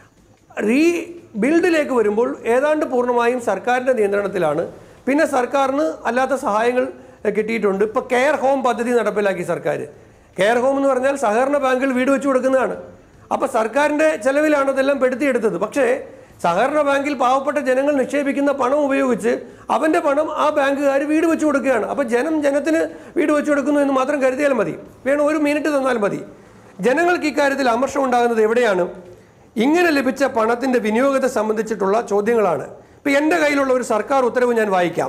റീ ബിൽഡിലേക്ക് വരുമ്പോൾ ഏതാണ്ട് പൂർണ്ണമായും സർക്കാരിൻ്റെ നിയന്ത്രണത്തിലാണ് പിന്നെ സർക്കാരിന് അല്ലാത്ത സഹായങ്ങൾ എഹ്, കിട്ടിയിട്ടുണ്ട് ഇപ്പോൾ കെയർ ഹോം പദ്ധതി നടപ്പിലാക്കി സർക്കാർ കെയർ ഹോം എന്ന് പറഞ്ഞാൽ സഹകരണ ബാങ്കിൽ വീട് വെച്ച് കൊടുക്കുന്നതാണ് അപ്പോൾ സർക്കാരിൻ്റെ ചെലവിലാണ് അതെല്ലാം പെടുത്തിയെടുത്തത് പക്ഷേ സഹകരണ ബാങ്കിൽ പാവപ്പെട്ട ജനങ്ങൾ നിക്ഷേപിക്കുന്ന പണം ഉപയോഗിച്ച് അവൻ്റെ പണം ആ ബാങ്കുകാർ വീട് വെച്ച് കൊടുക്കുകയാണ് അപ്പോൾ ജനം ജനത്തിന് വീട് വെച്ച് കൊടുക്കുന്നു എന്ന് മാത്രം കരുതിയാൽ മതി വേണം ഒരു മിനിറ്റ് തന്നാൽ മതി ജനങ്ങൾക്ക് ഇക്കാര്യത്തിൽ അമർഷം ഉണ്ടാകുന്നത് എവിടെയാണ് ഇങ്ങനെ ലഭിച്ച പണത്തിൻ്റെ വിനിയോഗത്തെ സംബന്ധിച്ചിട്ടുള്ള ചോദ്യങ്ങളാണ് ഇപ്പം എൻ്റെ കയ്യിലുള്ള ഒരു സർക്കാർ ഉത്തരവ് ഞാൻ വായിക്കാം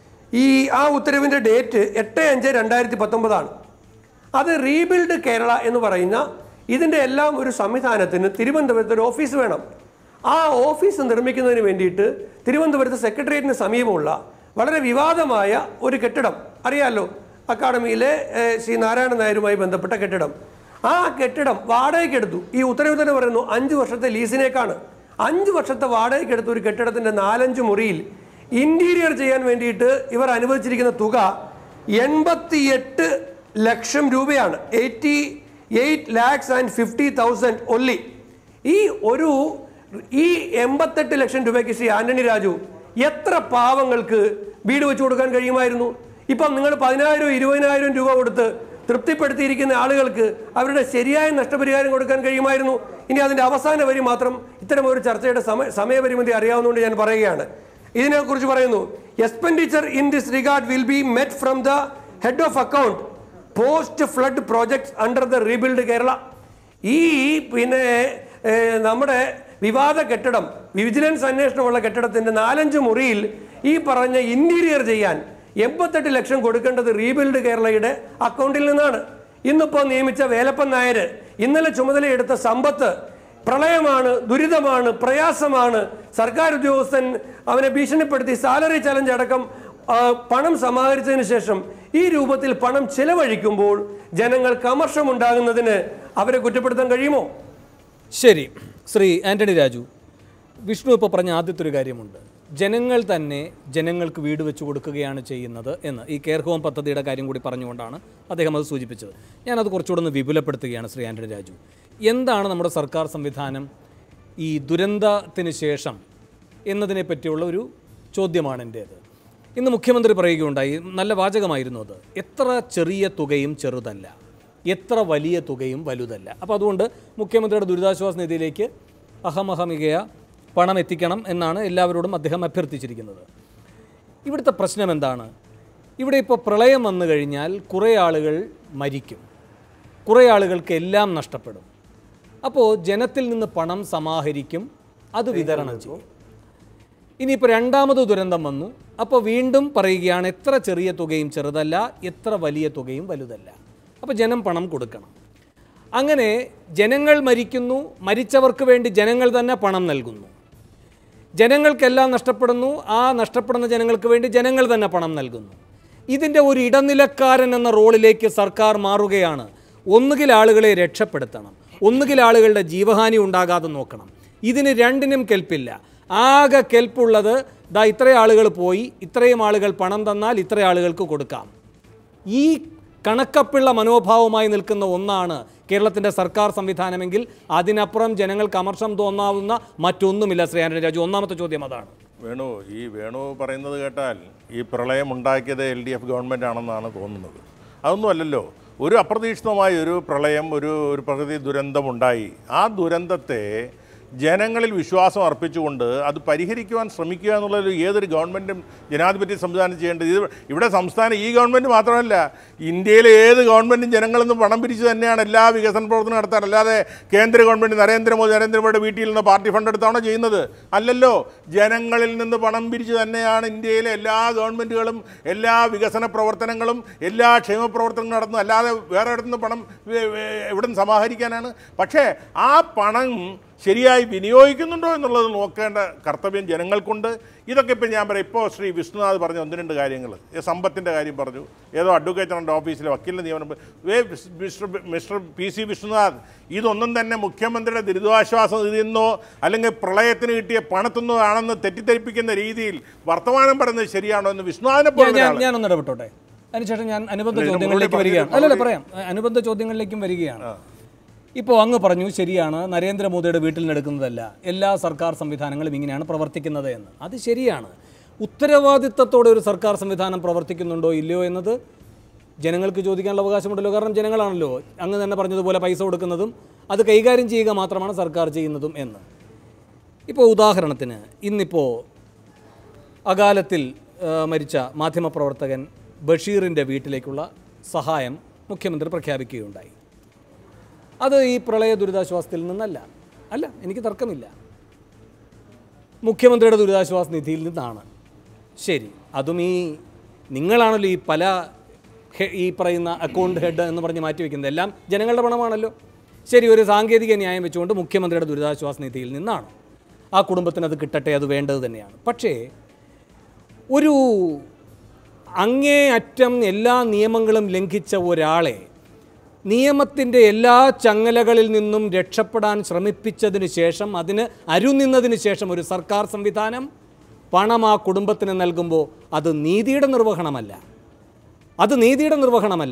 ഈ ആ ഉത്തരവിൻ്റെ ഡേറ്റ് എട്ട് അഞ്ച് രണ്ടായിരത്തി പത്തൊമ്പതാണ് അത് റീബിൽഡ് കേരള എന്ന് പറയുന്ന ഇതിൻ്റെ എല്ലാം ഒരു സംവിധാനത്തിന് തിരുവനന്തപുരത്ത് ഒരു ഓഫീസ് വേണം ആ ഓഫീസ് നിർമ്മിക്കുന്നതിന് വേണ്ടിയിട്ട് തിരുവനന്തപുരത്ത് സെക്രട്ടേറിയറ്റിന് സമീപമുള്ള വളരെ വിവാദമായ ഒരു കെട്ടിടം അറിയാലോ അക്കാഡമിയിലെ ഏഹ്, ശ്രീ നാരായണ നായരുമായി ബന്ധപ്പെട്ട കെട്ടിടം ആ കെട്ടിടം വാടകയ്ക്ക് എടുത്തു ഈ ഉത്തരവ് തന്നെ പറയുന്നു അഞ്ച് വർഷത്തെ ലീസിനേക്കാണ് അഞ്ച് വർഷത്തെ വാടകയ്ക്ക് എടുത്ത ഒരു കെട്ടിടത്തിന്റെ നാലഞ്ച് മുറിയിൽ ഇന്റീരിയർ ചെയ്യാൻ വേണ്ടിയിട്ട് ഇവർ അനുവദിച്ചിരിക്കുന്ന തുക എൺപത്തിയെട്ട് ലക്ഷം രൂപയാണ് eighty eight lakhs and fifty thousand ഒല്ലി ഈ ഒരു ഈ എൺപത്തെട്ട് ലക്ഷം രൂപയ്ക്ക് ശ്രീ ആന്റണി രാജു എത്ര പാവങ്ങൾക്ക് വീട് വെച്ച് കൊടുക്കാൻ കഴിയുമായിരുന്നു ഇപ്പം നിങ്ങൾ പതിനായിരം ഇരുപതിനായിരം രൂപ കൊടുത്ത് തൃപ്തിപ്പെടുത്തിയിരിക്കുന്ന ആളുകൾക്ക് അവരുടെ ശരിയായ നഷ്ടപരിഹാരം കൊടുക്കാൻ കഴിയുമായിരുന്നു ഇനി അതിന്റെ അവസാന വരി മാത്രം ഇത്തരം ഒരു ചർച്ചയുടെ സമയ സമയപരിമിതി അറിയാവുന്നതുകൊണ്ട് ഞാൻ പറയുകയാണ് ഇതിനെക്കുറിച്ച് പറയുന്നു expenditure in this regard will be met from the head of account post flood projects under the rebuild Kerala ഈ പിന്നെ ഏർ, നമ്മുടെ വിവാദ കെട്ടിടം വിജിലൻസ് അന്വേഷണമുള്ള കെട്ടിടത്തിന്റെ നാലഞ്ച് മുറിയിൽ ഈ പറഞ്ഞ ഇന്റീരിയർ ചെയ്യാൻ എൺപത്തെട്ട് ലക്ഷം കൊടുക്കേണ്ടത് റീബിൽഡ് കേരളയുടെ അക്കൗണ്ടിൽ നിന്നാണ് ഇന്നിപ്പോൾ നിയമിച്ച വേലപ്പൻ നായർ ഇന്നലെ ചുമതലയെടുത്ത സമ്പത്ത് പ്രളയമാണ് ദുരിതമാണ് പ്രയാസമാണ് സർക്കാർ ഉദ്യോഗസ്ഥൻ അവനെ ഭീഷണിപ്പെടുത്തി സാലറി ചലഞ്ച് അടക്കം ആ, പണം സമാഹരിച്ചതിന് ശേഷം ഈ രൂപത്തിൽ പണം ചെലവഴിക്കുമ്പോൾ ജനങ്ങൾക്ക് അമർഷമുണ്ടാകുന്നതിന് അവരെ കുറ്റപ്പെടുത്താൻ കഴിയുമോ ശരി ശ്രീ ആന്റണി രാജു വിഷ്ണു ഇപ്പോൾ പറഞ്ഞ ആദ്യത്തെ ഒരു കാര്യമുണ്ട് ജനങ്ങൾ തന്നെ ജനങ്ങൾക്ക് വീട് വെച്ച് കൊടുക്കുകയാണ് ചെയ്യുന്നത് എന്ന് ഈ കെയർ ഹോം പദ്ധതിയുടെ കാര്യം കൂടി പറഞ്ഞുകൊണ്ടാണ് അദ്ദേഹം അത് സൂചിപ്പിച്ചത് ഞാനത് കുറച്ചുകൂടെ ഒന്ന് വിപുലപ്പെടുത്തുകയാണ് ശ്രീ ആന്റണി രാജു എന്താണ് നമ്മുടെ സർക്കാർ സംവിധാനം ഈ ദുരന്തത്തിന് ശേഷം എന്നതിനെ പറ്റിയുള്ള ഒരു ചോദ്യമാണ് എൻ്റേത് ഇന്ന് മുഖ്യമന്ത്രി പറയുകയുണ്ടായി നല്ല വാചകമായിരുന്നു അത് എത്ര ചെറിയ തുകയും ചെറുതല്ല എത്ര വലിയ തുകയും വലുതല്ല അപ്പോൾ അതുകൊണ്ട് മുഖ്യമന്ത്രിയുടെ ദുരിതാശ്വാസ നിധിയിലേക്ക് അഹമഹമികയ പണം എത്തിക്കണം എന്നാണ് എല്ലാവരോടും അദ്ദേഹം അഭ്യർത്ഥിച്ചിരിക്കുന്നത് ഇവിടുത്തെ പ്രശ്നം എന്താണ് ഇവിടെ ഇപ്പോൾ പ്രളയം വന്നു കഴിഞ്ഞാൽ കുറേ ആളുകൾ മരിക്കും കുറേ ആളുകൾക്ക് എല്ലാം നഷ്ടപ്പെടും അപ്പോൾ ജനത്തിൽ നിന്ന് പണം സമാഹരിക്കും അത് വിതരണം ചെയ്യും ഇനിയിപ്പോൾ രണ്ടാമത് ദുരന്തം വന്നു അപ്പോൾ വീണ്ടും പറയുകയാണ് എത്ര ചെറിയ തുകയും ചെറുതല്ല എത്ര വലിയ തുകയും വലുതല്ല അപ്പോൾ ജനം പണം കൊടുക്കണം അങ്ങനെ ജനങ്ങൾ മരിക്കുന്നു മരിച്ചവർക്ക് വേണ്ടി ജനങ്ങൾ തന്നെ പണം നൽകുന്നു ജനങ്ങൾക്കെല്ലാം നഷ്ടപ്പെടുന്നു ആ നഷ്ടപ്പെടുന്ന ജനങ്ങൾക്ക് വേണ്ടി ജനങ്ങൾ തന്നെ പണം നൽകുന്നു ഇതിൻ്റെ ഒരു ഇടനിലക്കാരൻ എന്ന റോളിലേക്ക് സർക്കാർ മാറുകയാണ് ഒന്നുകിൽ ആളുകളെ രക്ഷപ്പെടുത്തണം ഒന്നുകിൽ ആളുകളുടെ ജീവഹാനി ഉണ്ടാകാതെ നോക്കണം ഇതിന് രണ്ടിനും കെൽപ്പില്ല ആകെ കെൽപ്പുള്ളത് ദാ ഇത്രയും ആളുകൾ പോയി ഇത്രയും ആളുകൾ പണം തന്നാൽ ഇത്ര ആളുകൾക്ക് കൊടുക്കാം ഈ കണക്കപ്പിള്ള മനോഭാവമായി നിൽക്കുന്ന ഒന്നാണ് കേരളത്തിൻ്റെ സർക്കാർ സംവിധാനമെങ്കിൽ അതിനപ്പുറം ജനങ്ങൾക്ക് അമർഷം തോന്നാവുന്ന മറ്റൊന്നുമില്ല ശ്രീ ആന്റണി രാജു ഒന്നാമത്തെ ചോദ്യം അതാണ് വേണു ഈ വേണു പറയുന്നത് കേട്ടാൽ ഈ പ്രളയം ഉണ്ടാക്കിയത് എൽ ഡി എഫ് ഗവൺമെൻറ് ആണെന്നാണ് തോന്നുന്നത് അതൊന്നും അല്ലല്ലോ ഒരു അപ്രതീക്ഷിതമായ ഒരു പ്രളയം ഒരു ഒരു പ്രകൃതി ദുരന്തമുണ്ടായി ആ ദുരന്തത്തെ ജനങ്ങളിൽ വിശ്വാസം അർപ്പിച്ചുകൊണ്ട് അത് പരിഹരിക്കുവാൻ ശ്രമിക്കുക എന്നുള്ളത് ഏതൊരു ഗവൺമെൻറ്റും ജനാധിപത്യ സംവിധാനം ചെയ്യേണ്ടത് ഇത് ഇവിടെ സംസ്ഥാനം ഈ ഗവൺമെൻറ് മാത്രമല്ല ഇന്ത്യയിലെ ഏത് ഗവൺമെൻറ്റും ജനങ്ങളിൽ നിന്ന് പണം പിരിച്ച് തന്നെയാണ് എല്ലാ വികസന പ്രവർത്തനം നടത്താൻ അല്ലാതെ കേന്ദ്ര ഗവൺമെൻറ് നരേന്ദ്രമോദി നരേന്ദ്രമോദിയുടെ വീട്ടിൽ നിന്ന് പാർട്ടി ഫണ്ട് എടുത്താണോ ചെയ്യുന്നത് അല്ലല്ലോ ജനങ്ങളിൽ നിന്ന് പണം പിരിച്ച് തന്നെയാണ് ഇന്ത്യയിലെ എല്ലാ ഗവൺമെൻറ്റുകളും എല്ലാ വികസന പ്രവർത്തനങ്ങളും എല്ലാ ക്ഷേമ പ്രവർത്തനങ്ങളും നടത്തുന്നത് അല്ലാതെ വേറെ ഇടത്തുനിന്ന് പണം വേ- വേ- എവിടെ നിന്ന് സമാഹരിക്കാനാണ് പക്ഷേ ആ പണം ശരിയായി വിനിയോഗിക്കുന്നുണ്ടോ എന്നുള്ളത് നോക്കേണ്ട കർത്തവ്യം ജനങ്ങൾക്കുണ്ട് ഇതൊക്കെ ഇപ്പം ഞാൻ പറയാം ഇപ്പോൾ ശ്രീ വിഷ്ണുനാഥ് പറഞ്ഞ ഒന്ന് രണ്ട് കാര്യങ്ങൾ സമ്പത്തിൻ്റെ കാര്യം പറഞ്ഞു ഏതോ അഡ്വക്കേറ്റ് ജനറൽ ഓഫീസിലെ വക്കീലിൻ്റെ നിയമനം വേ mister mister P C Vishnunath ഇതൊന്നും തന്നെ മുഖ്യമന്ത്രിയുടെ ദുരിതാശ്വാസ നിധിയിൽ നിന്നോ അല്ലെങ്കിൽ പ്രളയത്തിന് കിട്ടിയ പണത്തുനിന്നോ ആണെന്ന് തെറ്റിദ്ധരിപ്പിക്കുന്ന രീതിയിൽ വർത്തമാനം പറയുന്നത് ശരിയാണോ എന്ന് വിഷ്ണുനാഥിനെ പോലെ ഞാൻ ഒരാൾ ഞാനൊന്ന് ഇടപെട്ടോട്ടെ അതിനുശേഷം ഞാൻ അനുബന്ധ ഇതിന് ചോദ്യങ്ങളിലേക്ക് മറുപടി വരികയാണ് പറഞ്ഞിട്ട് അല്ലല്ല പറയാം അനുബന്ധ ചോദ്യങ്ങളിലേക്കും വരികയാണ് ഇപ്പോൾ അങ്ങ് പറഞ്ഞു ശരിയാണ് നരേന്ദ്രമോദിയുടെ വീട്ടിൽ നിന്ന് എടുക്കുന്നതല്ല എല്ലാ സർക്കാർ സംവിധാനങ്ങളും ഇങ്ങനെയാണ് പ്രവർത്തിക്കുന്നത് എന്ന് അത് ശരിയാണ് ഉത്തരവാദിത്തത്തോടെ ഒരു സർക്കാർ സംവിധാനം പ്രവർത്തിക്കുന്നുണ്ടോ ഇല്ലയോ എന്നത് ജനങ്ങൾക്ക് ചോദിക്കാനുള്ള അവകാശമുണ്ടല്ലോ കാരണം ജനങ്ങളാണല്ലോ അങ്ങ് തന്നെ പറഞ്ഞതുപോലെ പൈസ കൊടുക്കുന്നതും അത് കൈകാര്യം ചെയ്യുക മാത്രമാണ് സർക്കാർ ചെയ്യുന്നതും എന്ന് ഇപ്പോൾ ഉദാഹരണത്തിന് ഇന്നിപ്പോൾ അകാലത്തിൽ ആ, മരിച്ച മാധ്യമപ്രവർത്തകൻ ബഷീറിൻ്റെ വീട്ടിലേക്കുള്ള സഹായം മുഖ്യമന്ത്രി പ്രഖ്യാപിക്കുകയുണ്ടായി അത് ഈ പ്രളയ ദുരിതാശ്വാസത്തിൽ നിന്നല്ല അല്ല എനിക്ക് തർക്കമില്ല മുഖ്യമന്ത്രിയുടെ ദുരിതാശ്വാസ നിധിയിൽ നിന്നാണ് ശരി അതും ഈ നിങ്ങളാണല്ലോ ഈ പല ഹെ- ഈ പറയുന്ന അക്കൗണ്ട് ഹെഡ് എന്ന് പറഞ്ഞ് മാറ്റി വയ്ക്കുന്നത് എല്ലാം ജനങ്ങളുടെ പണമാണല്ലോ ശരി ഒരു സാങ്കേതിക ന്യായം വെച്ചുകൊണ്ട് മുഖ്യമന്ത്രിയുടെ ദുരിതാശ്വാസ നിധിയിൽ നിന്നാണ് ആ കുടുംബത്തിന് അത് കിട്ടട്ടെ അത് വേണ്ടത് തന്നെയാണ് പക്ഷേ ഒരു അങ്ങേ അറ്റം എല്ലാ നിയമങ്ങളും ലംഘിച്ച ഒരാളെ നിയമത്തിൻ്റെ എല്ലാ ചങ്ങലകളിൽ നിന്നും രക്ഷപ്പെടാൻ ശ്രമിപ്പിച്ചതിന് ശേഷം അതിന് അരുനിന്നതിന് ശേഷം ഒരു സർക്കാർ സംവിധാനം പണം ആ കുടുംബത്തിന് നൽകുമ്പോൾ അത് നീതിയുടെ നിർവഹണമല്ല അത് നീതിയുടെ നിർവഹണമല്ല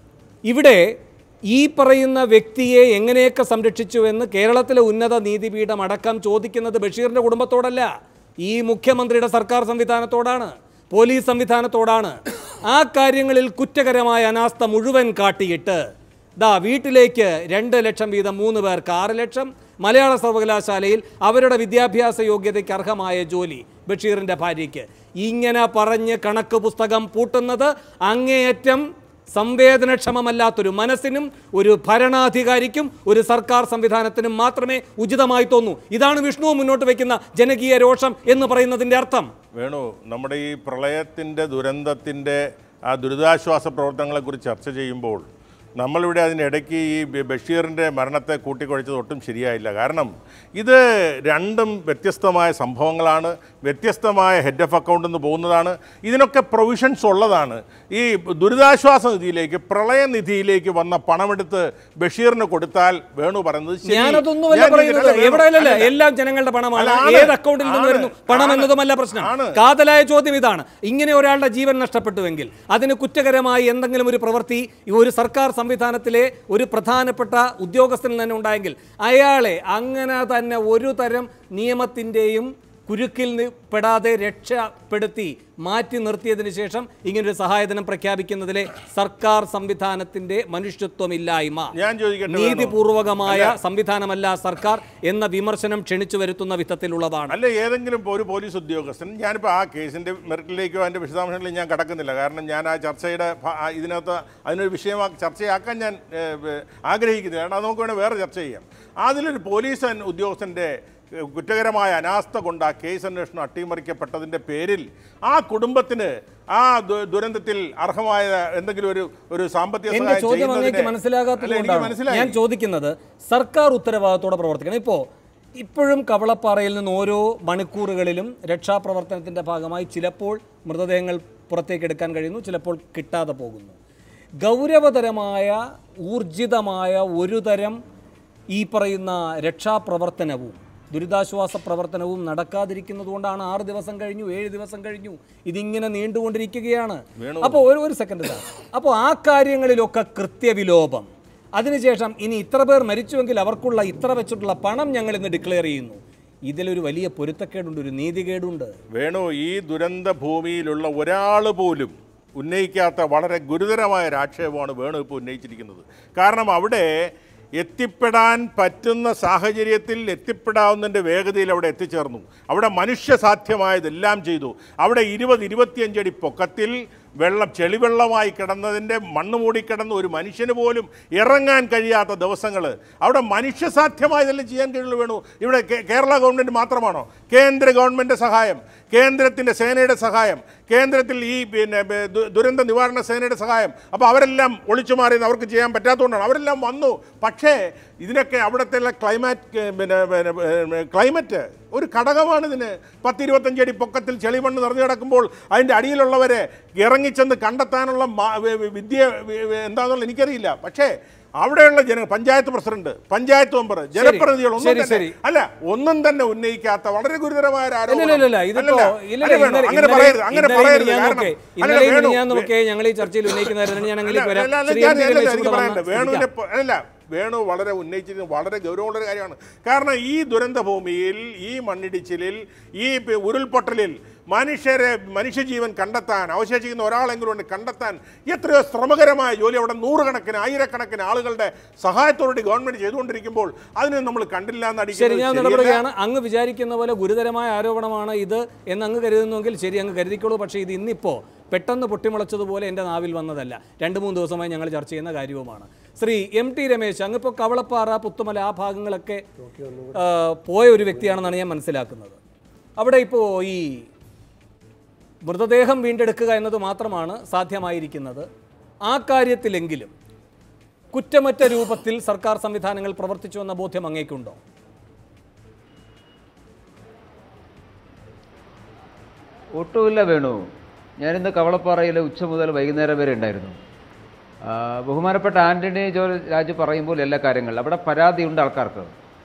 ഇവിടെ ഈ പറയുന്ന വ്യക്തിയെ എങ്ങനെയൊക്കെ സംരക്ഷിച്ചു എന്ന് കേരളത്തിലെ ഉന്നത നീതിപീഠം അടക്കം ചോദിക്കുന്നത് ബഷീറിൻ്റെ കുടുംബത്തോടല്ല ഈ മുഖ്യമന്ത്രിയുടെ സർക്കാർ സംവിധാനത്തോടാണ് പോലീസ് സംവിധാനത്തോടാണ് ആ കാര്യങ്ങളിൽ കുറ്റകരമായ അനാസ്ഥ മുഴുവൻ കാട്ടിയിട്ട് ദാ വീട്ടിലേക്ക് രണ്ട് ലക്ഷം വീതം മൂന്ന് പേർക്ക് ആറ് ലക്ഷം മലയാള സർവകലാശാലയിൽ അവരുടെ വിദ്യാഭ്യാസ യോഗ്യതയ്ക്ക് അർഹമായ ജോലി ബഷീറിൻ്റെ ഭാര്യയ്ക്ക് ഇങ്ങനെ പറഞ്ഞ് കണക്ക് പുസ്തകം പൂട്ടുന്നത് അങ്ങേയറ്റം സംവേദനക്ഷമമല്ലാത്തൊരു മനസ്സിനും ഒരു ഭരണാധികാരിക്കും ഒരു സർക്കാർ സംവിധാനത്തിനും മാത്രമേ ഉചിതമായി തോന്നൂ ഇതാണ് വിഷ്ണു മുന്നോട്ട് വയ്ക്കുന്ന ജനകീയ രോഷം എന്ന് പറയുന്നതിൻ്റെ അർത്ഥം വേണു നമ്മുടെ ഈ പ്രളയത്തിൻ്റെ ദുരന്തത്തിൻ്റെ ആ ദുരിതാശ്വാസ പ്രവർത്തനങ്ങളെക്കുറിച്ച് ചർച്ച ചെയ്യുമ്പോൾ നമ്മളിവിടെ അതിനിടയ്ക്ക് ഈ ബ- ബഷീറിൻ്റെ മരണത്തെ കൂട്ടിക്കുഴച്ചത് ഒട്ടും ശരിയായില്ല കാരണം ഇത് രണ്ടും വ്യത്യസ്തമായ സംഭവങ്ങളാണ് വ്യത്യസ്തമായ ഹെഡ് ഓഫ് അക്കൗണ്ടിൽ നിന്ന് പോകുന്നതാണ് ഇതിനൊക്കെ പ്രൊവിഷൻസ് ഉള്ളതാണ് ഈ ദുരിതാശ്വാസ നിധിയിലേക്ക് പ്രളയനിധിയിലേക്ക് വന്ന പണമെടുത്ത് ബഷീറിന് കൊടുത്താൽ വേണു പറയുന്നത് ശരി. ഞാനതൊന്നുമല്ല ഞാൻ പറയുന്നത് ഇതിനല്ല വേണു. എവിടെയല്ല അല്ലല്ല. എല്ലാം ജനങ്ങളുടെ പണമാണ് അല്ല, ആണ്. ഏത് അക്കൗണ്ടിൽ നിന്ന് ആണ്. വരുന്നു പണം ആണ്. എന്നതുമല്ല പ്രശ്നം ആണ്. കാതലായ ചോദ്യം ഇതാണ് ഇങ്ങനെ ഒരാളുടെ ജീവൻ നഷ്ടപ്പെട്ടുവെങ്കിൽ അതിന് കുറ്റകരമായി എന്തെങ്കിലും ഒരു പ്രവൃത്തി ഈ ഒരു സർക്കാർ സംവിധാനത്തിലെ ഒരു പ്രധാനപ്പെട്ട ഉദ്യോഗസ്ഥനിൽ തന്നെ ഉണ്ടായെങ്കിൽ അയാളെ അങ്ങനെ തന്നെ ഒരു തരം നിയമത്തിൻ്റെയും കുരുക്കിൽ നി- പെടാതെ രക്ഷപ്പെടുത്തി മാറ്റി നിർത്തിയതിന് ശേഷം ഇങ്ങനൊരു സഹായധനം പ്രഖ്യാപിക്കുന്നതിലെ സർക്കാർ സംവിധാനത്തിന്റെ മനുഷ്യത്വമില്ലായ്മ ഞാൻ ചോദിക്കട്ടെ വേണു? നീതിപൂർവകമായ സംവിധാനമല്ല സർക്കാർ എന്ന വിമർശനം ക്ഷണിച്ചു വരുത്തുന്ന വിധത്തിലുള്ളതാണ് അല്ല ഏതെങ്കിലും ഇപ്പോൾ ഒരു പോലീസ് ഉദ്യോഗസ്ഥൻ ഞാനിപ്പോൾ ആ കേസിൻ്റെ മെറിറ്റിലേക്കോ അതിൻ്റെ വിശദാംശങ്ങളിലേക്ക് ഞാൻ കടക്കുന്നില്ല കാരണം ഞാൻ ആ ചർച്ചയുടെ ഭ- ആ ഇതിനകത്ത് അതിനൊരു വിഷയമാക്കി ചർച്ചയാക്കാൻ ഞാൻ ഏഹ്, ഏഹ്, ആഗ്രഹിക്കുന്നില്ല കാരണം അത് നമുക്ക് വേണേൽ വേറെ ചർച്ച ചെയ്യാം അതിലൊരു പോലീസ് അൻ- ഉദ്യോഗസ്ഥൻ്റെ ഏഹ്, കുറ്റകരമായ അനാസ്ഥ കൊണ്ട് ആ കേസ് അന്വേഷണം അട്ടിമറിക്കപ്പെട്ടതിൻ്റെ പേരിൽ ആ കുടുംബത്തിന് ആ ദു- ദുരന്തത്തിൽ അർഹമായ എന്തെങ്കിലും ഒരു ഒരു സാമ്പത്തിക എന്റെ സഹായം ചോദ്യം അങ്ങേക്ക് ചെയ്യുന്നതിനെ- മനസ്സിലാകാത്തത് അല്ല, എനിക്ക് കൊണ്ടാണ് മനസ്സിലായി ഞാൻ ചോദിക്കുന്നത് സർക്കാർ ഉത്തരവാദിത്തോടെ പ്രവർത്തിക്കണം ഇപ്പോൾ ഇപ്പോഴും കവളപ്പാറയിൽ നിന്ന് ഓരോ മണിക്കൂറുകളിലും രക്ഷാപ്രവർത്തനത്തിന്റെ ഭാഗമായി ചിലപ്പോൾ മൃതദേഹങ്ങൾ പുറത്തേക്ക് എടുക്കാൻ കഴിയുന്നു ചിലപ്പോൾ കിട്ടാതെ പോകുന്നു ഗൗരവതരമായ ഊർജിതമായ ഒരു തരം ഈ പറയുന്ന രക്ഷാപ്രവർത്തനവും ദുരിതാശ്വാസ പ്രവർത്തനവും നടക്കാതിരിക്കുന്നതുകൊണ്ടാണ് ആറ് ദിവസം കഴിഞ്ഞു ഏഴ് ദിവസം കഴിഞ്ഞു ഇതിങ്ങനെ നീണ്ടുകൊണ്ടിരിക്കുകയാണ് അപ്പോൾ ഒരു ഒരു സെക്കൻഡ് സാർ അപ്പോൾ ആ കാര്യങ്ങളിലൊക്കെ കൃത്യവിലോപം അതിനുശേഷം ഇനി ഇത്ര പേർ മരിച്ചുവെങ്കിൽ അവർക്കുള്ള ഇത്ര വെച്ചിട്ടുള്ള പണം ഞങ്ങൾ ഇന്ന് ഡിക്ലെയർ ചെയ്യുന്നു ഇതിലൊരു വലിയ പൊരുത്തക്കേടുണ്ട് ഒരു നീതികേടുണ്ട് വേണു ഈ ദുരന്ത ഭൂമിയിലുള്ള ഒരാൾ പോലും ഉന്നയിക്കാത്ത വളരെ ഗുരുതരമായ ഒരു ആക്ഷേപമാണ് വേണു ഇപ്പോൾ ഉന്നയിച്ചിരിക്കുന്നത് കാരണം അവിടെ എത്തിപ്പെടാൻ പറ്റുന്ന സാഹചര്യത്തിൽ എത്തിപ്പെടാവുന്നതിൻ്റെ വേഗതയിൽ അവിടെ എത്തിച്ചേർന്നു അവിടെ മനുഷ്യസാധ്യമായതെല്ലാം ചെയ്തു അവിടെ ഇരുപത് ഇരുപത്തിയഞ്ചടി പൊക്കത്തിൽ വെള്ളം ചെളിവെള്ളമായി കിടന്നതിൻ്റെ മണ്ണ് മൂടിക്കിടന്ന ഒരു മനുഷ്യന് പോലും ഇറങ്ങാൻ കഴിയാത്ത ദിവസങ്ങൾ അവിടെ മനുഷ്യസാധ്യമായതെല്ലാം ചെയ്യാൻ കഴിയുള്ളൂ വേണു ഇവിടെ കേ- കേരള ഗവൺമെൻറ് മാത്രമാണോ കേന്ദ്ര ഗവൺമെൻറ് സഹായം കേന്ദ്രത്തിൻ്റെ സേനയുടെ സഹായം കേന്ദ്രത്തിൽ ഈ പിന്നെ ബ- ദു- ദുരന്ത നിവാരണ സേനയുടെ സഹായം അപ്പോൾ അവരെല്ലാം ഒളിച്ചു മാറിയെന്ന് അവർക്ക് ചെയ്യാൻ പറ്റാത്തതുകൊണ്ടാണ് അവരെല്ലാം വന്നു പക്ഷേ ഇതിനൊക്കെ അവിടുത്തെ ക്ലൈമാറ്റ് പിന്നെ പിന്നെ, പിന്നെ, ക്ലൈമറ്റ് ഒരു ഘടകമാണ് ഇതിന് പത്തിരുപത്തഞ്ച് അടി പൊക്കത്തിൽ ചെളിമണ്ണ് നിറഞ്ഞു കിടക്കുമ്പോൾ അതിൻ്റെ അടിയിലുള്ളവരെ ഇറങ്ങിച്ചെന്ന് കണ്ടെത്താനുള്ള മാ- വി- വി- വിദ്യ വി- വി- എന്താണെന്നുള്ള എനിക്കറിയില്ല പക്ഷേ അവിടെയുള്ള ജന പഞ്ചായത്ത് പ്രസിഡന്റ് പഞ്ചായത്ത് മെമ്പർ ജനപ്രതിനിധികൾ ഒന്നും ശരി, തന്നെ ശരി. അല്ല ഒന്നും തന്നെ ഉന്നയിക്കാത്ത വളരെ ഗുരുതരമായ ഒരു ആരോപണം. ഇല്ല, ഇല്ല, ഇല്ല, ഇതിപ്പോ- അല്ലല്ല, ഇല്ല, അല്ല, ഇല്ല, വേണു, ഇന്നലെ- അങ്ങനെ ഇന്നലെ- പറയരുത് അങ്ങനെ ഇന്നലെയും പറയരുത് മിനിഞ്ഞാന്നൊക്കെ- കാരണം ഇന്നലെയും അല്ലല്ല, വേണു, മിനിഞ്ഞാന്നൊക്കെ ഞങ്ങൾ ഈ ചർച്ചയിൽ ഉന്നയിക്കുന്നതായിരുന്നു ഞാൻ അങ്ങനെയൊക്കെ വരാം അല്ല, അല്ല, ശ്രീ ഞാൻ- എം ടി അല്ല, രമേശ് എനിക്ക് കൂടെ പറയാനുണ്ട്. വന്ന് വേണുവിനെ ശ്രദ്ധിക്കാം. പോ- അല്ല വേണു വളരെ ഉന്നയിച്ചിരുന്നത് വളരെ ഗൗരവമുള്ള ഒരു കാര്യമാണ് കാരണം ഈ ദുരന്ത ഭൂമിയിൽ ഈ മണ്ണിടിച്ചിലിൽ ഈ പി- ഉരുൾപൊട്ടലിൽ മനുഷ്യരെ മനുഷ്യജീവൻ കണ്ടെത്താൻ അവശേഷിക്കുന്ന ഒരാളെങ്കിലും ഉണ്ട് കണ്ടെത്താൻ എത്രയോ ശ്രമകരമായ ജോലി അവിടെ നൂറുകണക്കിന് ആയിരക്കണക്കിന് ആളുകളുടെ സഹായത്തോടെ ഗവൺമെന്റ് ചെയ്തുകൊണ്ടിരിക്കുമ്പോൾ അതിനെ നമ്മൾ കണ്ടില്ല എന്ന് ശരി അടിക്കുന്നത് ഞാൻ ശരിയല്ല. ഇടപെടുകയാണ് അങ്ങ് വിചാരിക്കുന്ന പോലെ ഗുരുതരമായ ആരോപണമാണ് ഇത് എന്ന് അങ്ങ് കരുതുന്നുവെങ്കിൽ ശരി അങ്ങ് കരുതിക്കോളൂ പക്ഷേ ഇത് ഇന്നിപ്പോൾ പെട്ടെന്ന് പൊട്ടിമുളച്ചതുപോലെ എൻ്റെ നാവിൽ വന്നതല്ല രണ്ട് മൂന്ന് ദിവസമായി ഞങ്ങൾ ചർച്ച ചെയ്യുന്ന കാര്യവുമാണ് ശ്രീ എം ടി രമേശ് അങ്ങിപ്പോൾ കവളപ്പാറ പുത്തുമല ആ ഭാഗങ്ങളൊക്കെ ആ, പോയ ഒരു വ്യക്തിയാണെന്നാണ് ഞാൻ മനസ്സിലാക്കുന്നത് അവിടെ ഇപ്പോൾ ഈ മൃതദേഹം വീണ്ടെടുക്കുക എന്നത് മാത്രമാണ് സാധ്യമായിരിക്കുന്നത് ആ കാര്യത്തിലെങ്കിലും കുറ്റമറ്റ രൂപത്തിൽ സർക്കാർ സംവിധാനങ്ങൾ പ്രവർത്തിച്ചു എന്ന ബോധ്യം അങ്ങേക്കുണ്ടോ ഒട്ടുമില്ല വേണു ഞാനിന്ന് കവളപ്പാറയിൽ ഉച്ച മുതൽ വൈകുന്നേരം വരെ ഉണ്ടായിരുന്നു ആ, ബഹുമാനപ്പെട്ട ആന്റണി ജോ രാജു പറയുമ്പോൾ എല്ലാ കാര്യങ്ങളും അവിടെ പരാതിയുണ്ട് ആൾക്കാർക്ക്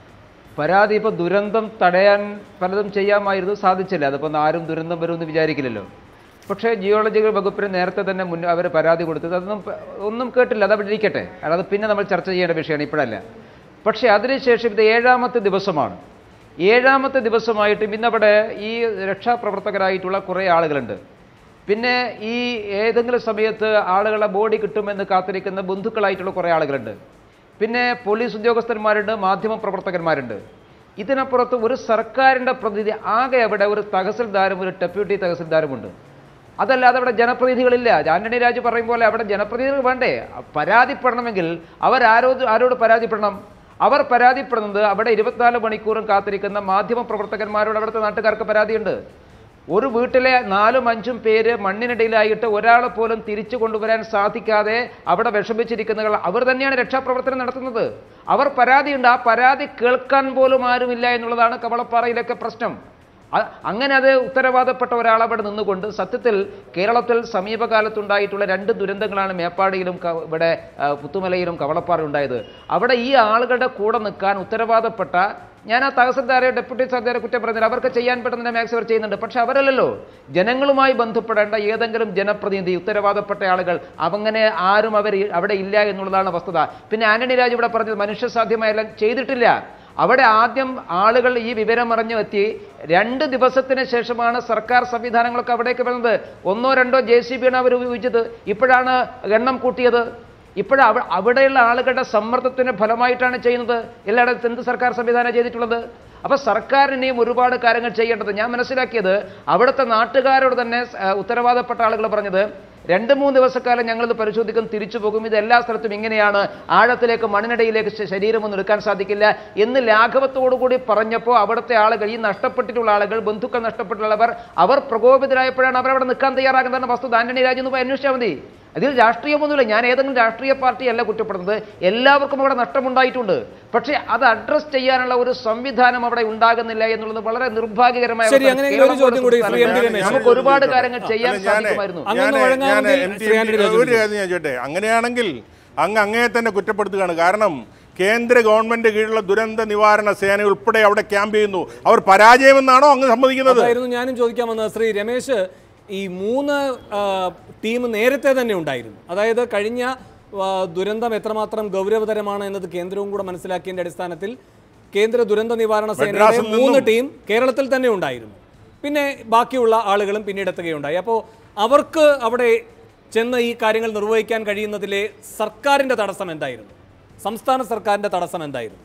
പരാതി ഇപ്പോൾ ദുരന്തം തടയാൻ പലതും ചെയ്യാമായിരുന്നു സാധിച്ചില്ല അതിപ്പോൾ ആരും ദുരന്തം വരുമെന്ന് വിചാരിക്കില്ലല്ലോ പക്ഷേ ജിയോളജിക്കൽ വകുപ്പിന് നേരത്തെ തന്നെ മുൻ അവർ പരാതി കൊടുത്തത് അതൊന്നും പ- ഒന്നും കേട്ടില്ല അത് അവിടെ ഇരിക്കട്ടെ അത് പിന്നെ നമ്മൾ ചർച്ച ചെയ്യേണ്ട വിഷയമാണ് ഇപ്പോഴല്ല പക്ഷേ അതിനുശേഷം ഇത് ഏഴാമത്തെ ദിവസമാണ് ഏഴാമത്തെ ദിവസമായിട്ടും ഇന്നവിടെ ഈ രക്ഷാപ്രവർത്തകരായിട്ടുള്ള കുറേ ആളുകളുണ്ട് പിന്നെ ഈ ഏതെങ്കിലും സമയത്ത് ആളുകളെ ബോഡി കിട്ടുമെന്ന് കാത്തിരിക്കുന്ന ബന്ധുക്കളായിട്ടുള്ള കുറേ ആളുകളുണ്ട് പിന്നെ പോലീസ് ഉദ്യോഗസ്ഥന്മാരുണ്ട് മാധ്യമ പ്രവർത്തകന്മാരുണ്ട് ഇതിനപ്പുറത്ത് ഒരു സർക്കാരിൻ്റെ പ്രതിനിധി ആകെ അവിടെ ഒരു തഹസിൽദാരും ഒരു ഡെപ്യൂട്ടി തഹസിൽദാരുമുണ്ട് അതല്ലാതെ അവിടെ ജനപ്രതിനിധികളില്ല ആന്റണി രാജു പറയും പോലെ അവിടെ ജനപ്രതിനിധികൾ വേണ്ടേ പരാതിപ്പെടണമെങ്കിൽ അവരാരോട് ആരോട് പരാതിപ്പെടണം അവർ പരാതിപ്പെടുന്നത് അവിടെ ഇരുപത്തിനാല് മണിക്കൂറും കാത്തിരിക്കുന്ന മാധ്യമ പ്രവർത്തകന്മാരോട് അവിടുത്തെ നാട്ടുകാർക്ക് പരാതിയുണ്ട് ഒരു വീട്ടിലെ നാലും അഞ്ചും പേര് മണ്ണിനിടയിലായിട്ട് ഒരാളെ പോലും തിരിച്ചു കൊണ്ടുവരാൻ സാധിക്കാതെ അവിടെ വിഷമിച്ചിരിക്കുന്നവർ അവർ തന്നെയാണ് രക്ഷാപ്രവർത്തനം നടത്തുന്നത് അവർ പരാതിയുണ്ട് ആ പരാതി കേൾക്കാൻ പോലും ആരുമില്ല എന്നുള്ളതാണ് കവളപ്പാറയിലൊക്കെ പ്രശ്നം അ- അങ്ങനെ അത് ഉത്തരവാദപ്പെട്ട ഒരാൾ അവിടെ നിന്നുകൊണ്ട് സത്യത്തിൽ കേരളത്തിൽ സമീപകാലത്തുണ്ടായിട്ടുള്ള രണ്ട് ദുരന്തങ്ങളാണ് മേപ്പാടിയിലും ക- ഇവിടെ ആ, പുത്തുമലയിലും കവളപ്പാറ ഉണ്ടായത് അവിടെ ഈ ആളുകളുടെ കൂടെ നിൽക്കാൻ ഉത്തരവാദപ്പെട്ട ഞാൻ ആ തഹസിൽദാരെ ഡെപ്യൂട്ടി സർദാരെ കുറ്റം പറഞ്ഞില്ല അവർക്ക് ചെയ്യാൻ പറ്റുന്ന മാക്സ് അവർ ചെയ്യുന്നുണ്ട് പക്ഷെ അവരല്ലല്ലോ ജനങ്ങളുമായി ബന്ധപ്പെടേണ്ട ഏതെങ്കിലും ജനപ്രതിനിധി ഉത്തരവാദപ്പെട്ട ആളുകൾ അവങ്ങനെ ആരും അവർ അവിടെ ഇല്ല എന്നുള്ളതാണ് വസ്തുത പിന്നെ ആന്റണി രാജ് ഇവിടെ പറഞ്ഞത് മനുഷ്യസാധ്യമായെല്ലാം ചെയ്തിട്ടില്ല അവിടെ ആദ്യം ആളുകൾ ഈ വിവരം അറിഞ്ഞു എത്തി രണ്ട് ദിവസത്തിന് ശേഷമാണ് സർക്കാർ സംവിധാനങ്ങളൊക്കെ അവിടേക്ക് വരുന്നത് ഒന്നോ രണ്ടോ ജെ സി ബിയാണ് അവർ ഉപയോഗിച്ചത് ഇപ്പോഴാണ് എണ്ണം കൂട്ടിയത് ഇപ്പോഴ അവിടെയുള്ള ആളുകളുടെ സമ്മർദ്ദത്തിന് ഫലമായിട്ടാണ് ചെയ്യുന്നത് എല്ലായിടത്തും എന്ത് സർക്കാർ സംവിധാനം ചെയ്തിട്ടുള്ളത് അപ്പോൾ സർക്കാരിനെയും ഒരുപാട് കാര്യങ്ങൾ ചെയ്യേണ്ടത് ഞാൻ മനസ്സിലാക്കിയത് അവിടുത്തെ നാട്ടുകാരോട് തന്നെ ആ, ഉത്തരവാദപ്പെട്ട ആളുകൾ പറഞ്ഞത് രണ്ട് മൂന്ന് ദിവസക്കാലം ഞങ്ങളിത് പരിശോധിക്കും തിരിച്ചു പോകും ഇത് എല്ലാ സ്ഥലത്തും ഇങ്ങനെയാണ് ആഴത്തിലേക്ക് മണ്ണിനടിയിലേക്ക് ശ- ശരീരമൊന്നും എടുക്കാൻ സാധിക്കില്ല എന്ന് ലാഘവത്തോടുകൂടി പറഞ്ഞപ്പോൾ അവിടുത്തെ ആളുകൾ ഈ നഷ്ടപ്പെട്ടിട്ടുള്ള ആളുകൾ ബന്ധുക്കൾ നഷ്ടപ്പെട്ടുള്ളവർ അവർ പ്രകോപിതരായപ്പോഴാണ് അവരവിടെ നിൽക്കാൻ തയ്യാറാകുന്നതാണ് വസ്തുത ആന്റണി രാജു എന്ന് പോയി അന്വേഷിച്ചാൽ മതി അതിൽ രാഷ്ട്രീയമൊന്നുമില്ല ഞാൻ ഏതെങ്കിലും രാഷ്ട്രീയ പാർട്ടിയല്ല കുറ്റപ്പെടുന്നത് എല്ലാവർക്കും അവിടെ നഷ്ടമുണ്ടായിട്ടുണ്ട് പക്ഷേ അത് അഡ്രസ് ചെയ്യാനുള്ള ഒരു സംവിധാനം അവിടെ ഉണ്ടാകുന്നില്ല എന്നുള്ളത് വളരെ നിർഭാഗ്യകരമായ ശരി, അങ്ങനെയെങ്കിൽ ഒരു കേരളം ചോദ്യം കൂടി പോലത്തെ ശ്രീ എം. പി സ്ഥലത്ത് രമേശ്. നമുക്ക് ഒരുപാട് കാര്യങ്ങൾ ചെയ്യാൻ അല്ല, ഞാനേ- സാധിക്കുമായിരുന്നു അങ്ങ് ഞാനേ- വഴങ്ങാമെങ്കിൽ ഞാനേ എം ടി ശ്രീ ആന്റണി രാജു ഒരു കാര്യം ഞാൻ ചോട്ടെ അങ്ങനെയാണെങ്കിൽ അങ്ങ് അങ്ങയെ തന്നെ കുറ്റപ്പെടുത്തുകയാണ് കാരണം കേന്ദ്ര ഗവൺമെന്റ് കീഴിലുള്ള ദുരന്ത നിവാരണ സേന ഉൾപ്പെടെ അവിടെ ക്യാമ്പ് ചെയ്യുന്നു അവർ പരാജയമെന്നാണോ അങ്ങ് സമ്മതിക്കുന്നത് അതായിരുന്നു ഞാനും ചോദിക്കാൻ വന്നത് ശ്രീ രമേശ് ഈ മൂന്ന് ആ, ടീം നേരത്തെ തന്നെ ഉണ്ടായിരുന്നു അതായത് കഴിഞ്ഞ ആ, ദുരന്തം എത്രമാത്രം ഗൗരവതരമാണ് എന്നത് കേന്ദ്രവും കൂടെ മനസ്സിലാക്കിയതിന്റെ അടിസ്ഥാനത്തിൽ കേന്ദ്ര ദുരന്ത നിവാരണ സേനയുടെ മദ്രാസിൽ നിന്നും- മൂന്ന് ടീം കേരളത്തിൽ തന്നെ ഉണ്ടായിരുന്നു പിന്നെ ബാക്കിയുള്ള ആളുകളും പിന്നീട് എത്തുകയുണ്ടായി അപ്പോൾ അവർക്ക് അവിടെ ചെന്ന് ഈ കാര്യങ്ങൾ നിർവഹിക്കാൻ കഴിയുന്നതിലെ സർക്കാരിന്റെ തടസ്സം എന്തായിരുന്നു സംസ്ഥാന സർക്കാരിന്റെ തടസ്സം എന്തായിരുന്നു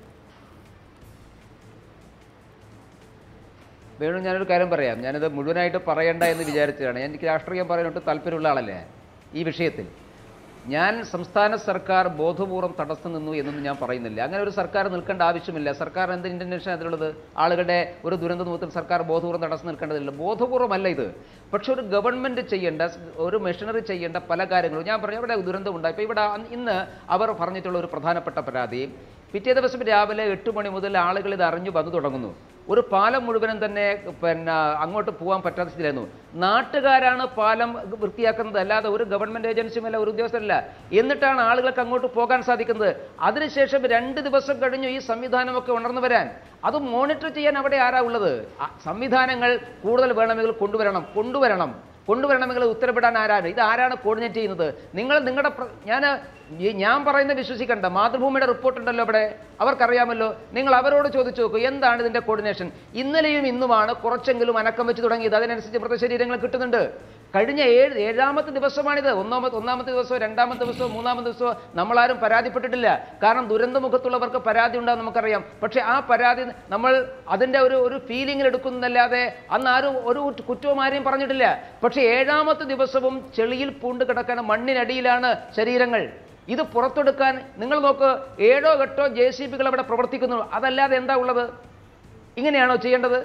വേണു ഞാനൊരു കാര്യം പറയാം ഞാനിത് മുഴുവനായിട്ട് പറയണ്ട എന്ന് വിചാരിച്ചതാണ് എനിക്ക് രാഷ്ട്രീയം പറയാനൊട്ട് താല്പര്യമുള്ള ആളല്ലേ ഈ വിഷയത്തിൽ ഞാൻ സംസ്ഥാന സർക്കാർ ബോധപൂർവ്വം തടസ്സം നിന്നു എന്നൊന്നും ഞാൻ പറയുന്നില്ല അങ്ങനെ ഒരു സർക്കാർ നിൽക്കേണ്ട ആവശ്യമില്ല സർക്കാർ എന്ത് ഇൻറ്റൻഷൻ അതിലുള്ളത് ആളുകളുടെ ഒരു ദുരന്ത മുഖത്തിൽ സർക്കാർ ബോധപൂർവ്വം തടസ്സം നിൽക്കേണ്ടതില്ല ബോധപൂർവ്വമല്ല ഇത് പക്ഷെ ഒരു ഗവൺമെൻറ് ചെയ്യേണ്ട ഒരു മെഷീനറി ചെയ്യേണ്ട പല കാര്യങ്ങളും ഞാൻ പറഞ്ഞു അവിടെ ദുരന്തം ഉണ്ടായി ഇപ്പോൾ ഇവിടെ അന്ന് ഇന്ന് അവർ പറഞ്ഞിട്ടുള്ള ഒരു പ്രധാനപ്പെട്ട പരാതി പിറ്റേ ദിവസം രാവിലെ എട്ട് മണി മുതൽ ആളുകൾ ഇത് അറിഞ്ഞു വന്നു തുടങ്ങുന്നു ഒരു പാലം മുഴുവനും തന്നെ പിന്നെ അങ്ങോട്ട് പോകാൻ പറ്റാത്ത സ്ഥിതിയായിരുന്നു നാട്ടുകാരാണ് പാലം വൃത്തിയാക്കുന്നത് അല്ലാതെ ഒരു ഗവൺമെൻറ് ഏജൻസിയുമല്ല ഒരു ഉദ്യോഗസ്ഥരല്ല എന്നിട്ടാണ് ആളുകൾക്ക് അങ്ങോട്ട് പോകാൻ സാധിക്കുന്നത് അതിനുശേഷം രണ്ട് ദിവസം കഴിഞ്ഞു ഈ സംവിധാനമൊക്കെ ഉണർന്നു വരാൻ അത് മോണിറ്റർ ചെയ്യാൻ അവിടെ ആരാ ഉള്ളത് ആ സംവിധാനങ്ങൾ കൂടുതൽ വേണമെങ്കിൽ കൊണ്ടുവരണം കൊണ്ടുവരണം കൊണ്ടുവരണമെങ്കിൽ ഉത്തരവിടാൻ ആരാണ് ഇത് ആരാണ് കോർഡിനേറ്റ് ചെയ്യുന്നത് നിങ്ങൾ നിങ്ങളുടെ ഞാൻ ഞാൻ പറയുന്നത് വിശ്വസിക്കണ്ട മാതൃഭൂമിയുടെ റിപ്പോർട്ട് ഉണ്ടല്ലോ ഇവിടെ അവർക്കറിയാമല്ലോ നിങ്ങൾ അവരോട് ചോദിച്ചു നോക്കൂ എന്താണ് ഇതിന്റെ കോർഡിനേഷൻ ഇന്നലെയും ഇന്നുമാണ് കുറച്ചെങ്കിലും അനക്കം വെച്ച് തുടങ്ങിയത് അതിനനുസരിച്ച് മൃതശരീരങ്ങൾ കിട്ടുന്നുണ്ട് കഴിഞ്ഞ ഏഴ് ഏഴാമത്തെ ദിവസമാണിത് ഒന്നാമത്തെ ഒന്നാമത്തെ ദിവസമോ രണ്ടാമത്തെ ദിവസമോ മൂന്നാമത്തെ ദിവസമോ നമ്മളാരും പരാതിപ്പെട്ടിട്ടില്ല കാരണം ദുരന്തമുഖത്തുള്ളവർക്ക് പരാതി ഉണ്ടാകും നമുക്കറിയാം പക്ഷേ ആ പരാതി നമ്മൾ അതിൻ്റെ ഒരു ഒരു ഫീലിംഗിൽ എടുക്കുന്നതല്ലാതെ അന്ന് ആരും ഒരു കുറ്റവും ആരെയും പറഞ്ഞിട്ടില്ല പക്ഷേ ഏഴാമത്തെ ദിവസവും ചെളിയിൽ പൂണ്ട് കിടക്കുന്ന മണ്ണിനടിയിലാണ് ശരീരങ്ങൾ ഇത് പുറത്തെടുക്കാൻ നിങ്ങൾ നോക്ക് ഏഴോ എട്ടോ ജെ സി ബികൾ അവിടെ പ്രവർത്തിക്കുന്നു അതല്ലാതെ എന്താ ഉള്ളത് ഇങ്ങനെയാണോ ചെയ്യേണ്ടത്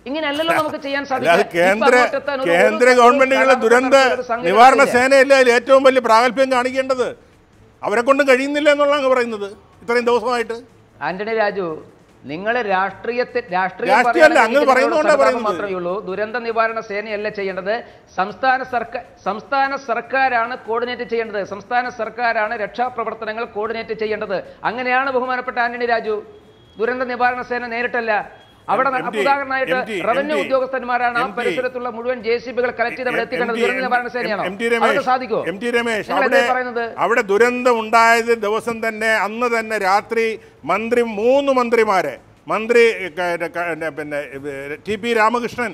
ഇങ്ങനെയല്ലല്ലോ നമുക്ക് ചെയ്യാൻ അല്ലാതെ സാധിക്കുക കേന്ദ്ര ഇപ്പൊ അങ്ങോട്ട് എത്താൻ ഒരു- കേന്ദ്ര ഒരു ഗവൺമെന്റുകളുടെ കാലാവസ്ഥ ദുരന്ത ഒരു സംഗതി നിവാരണ ഇല്ല. സേനയല്ലേ അതിൽ ഏറ്റവും വലിയ പ്രാഗൽഭ്യം കാണിക്കേണ്ടത് അവരെ കൊണ്ട് കഴിയുന്നില്ല എന്നുള്ളതാണ് പറയുന്നത് ഇത്രയും ദിവസമായിട്ട് ആന്റണി രാജു നിങ്ങൾ രാഷ്ട്രീയത്തിൽ രാഷ്ട്രീയം രാഷ്ട്രീയമല്ല, പറയാൻ അങ്ങ് എനിക്ക് പറയുന്നതുകൊണ്ടാ നിങ്ങളോട് പറയുന്നത്. മാത്രമേ ഉള്ളൂ ദുരന്ത നിവാരണ സേനയല്ല ചെയ്യേണ്ടത് സംസ്ഥാന സർക്കാർ സംസ്ഥാന സർക്കാരാണ് കോർഡിനേറ്റ് ചെയ്യേണ്ടത് സംസ്ഥാന സർക്കാരാണ് രക്ഷാപ്രവർത്തനങ്ങൾ കോർഡിനേറ്റ് ചെയ്യേണ്ടത് അങ്ങനെയാണ് ബഹുമാനപ്പെട്ട ആന്റണി രാജു ദുരന്ത നിവാരണ സേന നേരിട്ടല്ല അവിടെ എം ടി, ഉദാഹരണമായിട്ട് M T, revenue M T, ഉദ്യോഗസ്ഥന്മാരാണ് ആ എം ടി, പരിസരത്തുള്ള മുഴുവൻ ജെ സി ബികൾ കളക്ട് ചെയ്ത് അവിടെ എത്തിക്കേണ്ടത് ദുരന്ത നിവാരണ സേനയാണോ എം ടി അവർക്ക് രമേശ് സാധിക്കോ എം ടി രമേശ് നിങ്ങൾ അവിടെ എന്തേ പറയുന്നത് അവിടെ ദുരന്തം ഉണ്ടായത് ദിവസം തന്നെ അന്ന് തന്നെ രാത്രി മന്ത്രി മൂന്ന് മന്ത്രിമാരെ മന്ത്രി ക- ക- പിന്നെ T P Ramakrishnan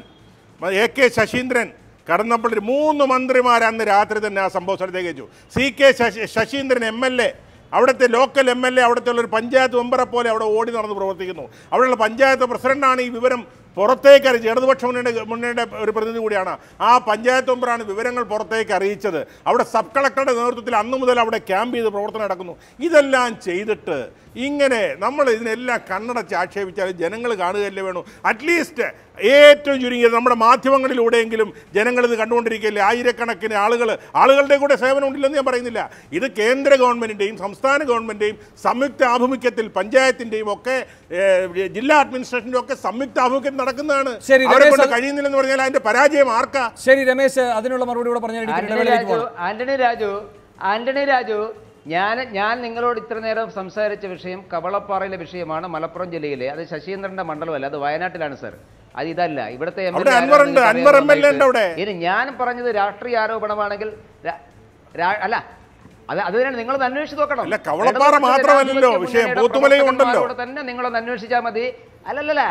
A K Saseendran Kadannappally മൂന്ന് മന്ത്രിമാർ അന്ന് രാത്രി തന്നെ ആ സംഭവ സ്ഥലത്തേക്ക് വെച്ചു C K Sasi Saseendran M L A അവിടുത്തെ ലോക്കൽ എം എൽ എ അവിടുത്തെ ഉള്ള ഒരു പഞ്ചായത്ത് മെമ്പറെ പോലെ അവിടെ ഓടി നടന്ന് പ്രവർത്തിക്കുന്നു അവിടെയുള്ള പഞ്ചായത്ത് പ്രസിഡന്റാണ് ഈ വിവരം പുറത്തേക്ക് അറിയിച്ചത് ഇടതുപക്ഷ മുന്നണിയുടെ മുന്നണിയുടെ ഒരു പ്രതിനിധി കൂടിയാണ് ആ പഞ്ചായത്ത് മെമ്പറാണ് വിവരങ്ങൾ പുറത്തേക്ക് അറിയിച്ചത് അവിടെ സബ് കളക്ടറുടെ നേതൃത്വത്തിൽ അന്ന് മുതൽ അവിടെ ക്യാമ്പ് ചെയ്ത് പ്രവർത്തനം നടക്കുന്നു ഇതെല്ലാം ചെയ്തിട്ട് ഇങ്ങനെ നമ്മൾ ഇതിനെല്ലാം കണ്ണടച്ച് ആക്ഷേപിച്ചാൽ ജനങ്ങൾ കാണുകയല്ലേ വേണു അറ്റ്ലീസ്റ്റ് ഏറ്റവും ചുരുങ്ങിയത് നമ്മുടെ മാധ്യമങ്ങളിലൂടെയെങ്കിലും ജനങ്ങൾ ഇത് കണ്ടുകൊണ്ടിരിക്കുകയല്ലേ ആയിരക്കണക്കിന് ആളുകൾ ആളുകളുടെ കൂടെ സേവനം ഉണ്ടില്ലെന്ന് ഞാൻ പറയുന്നില്ല ഇത് കേന്ദ്ര ഗവൺമെൻറ്റിൻ്റെയും സംസ്ഥാന ഗവൺമെൻറ്റിൻ്റെയും സംയുക്ത ആഭിമുഖ്യത്തിൽ പഞ്ചായത്തിൻ്റെയും ഒക്കെ ഏഹ്, ജില്ലാ അഡ്മിനിസ്ട്രേഷൻ്റെയും ഒക്കെ സംയുക്ത ആഭിമുഖ്യം നടക്കുന്നതാണ് ശരി, അവരെ രമേശ് കൊണ്ട് അത് കഴിയുന്നില്ലെന്ന് പറഞ്ഞാൽ അതിന്റെ പരാജയം ആർക്കാ ശരി രമേശ് അതിനുള്ള മറുപടി കൂടെ പറഞ്ഞാൽ എനിക്ക് ആന്റണി ഇടവേളയിലേക്ക് രാജു പോകണം ആന്റണി രാജു ആന്റണി രാജു ഞാൻ ഞാൻ നിങ്ങളോട് ഇത്ര നേരം സംസാരിച്ച വിഷയം കവളപ്പാറയിലെ വിഷയമാണ് മലപ്പുറം ജില്ലയിലെ അത് ശശീന്ദ്രന്റെ മണ്ഡലമല്ല അത് വയനാട്ടിലാണ് സർ അത് ഇതല്ല ഇവിടുത്തെ എം എൽ അവിടെ എ അൻവർ ഉണ്ട്, ആരാണെന്ന് അൻവർ എനിക്കറിയാം എം എൽ എ ഉണ്ട് അവിടെ. ഇനി ഞാൻ പറഞ്ഞത് രാഷ്ട്രീയ ആരോപണമാണെങ്കിൽ രാ- രാ- അല്ല അത് അത് തന്നെ നിങ്ങളൊന്ന് അന്വേഷിച്ച് നോക്കണം അല്ല, കവളപ്പാറ ഇടതുപക്ഷ മാത്രമല്ലല്ലോ ജനാധിപത്യ വിഷയം. മുന്നണിയുടെ പോത്തുമലയും ഉണ്ടല്ലോ. പ്രവർത്തകന്മാരോട് തന്നെ നിങ്ങളൊന്ന് അന്വേഷിച്ചാൽ മതി അല്ലല്ലല്ല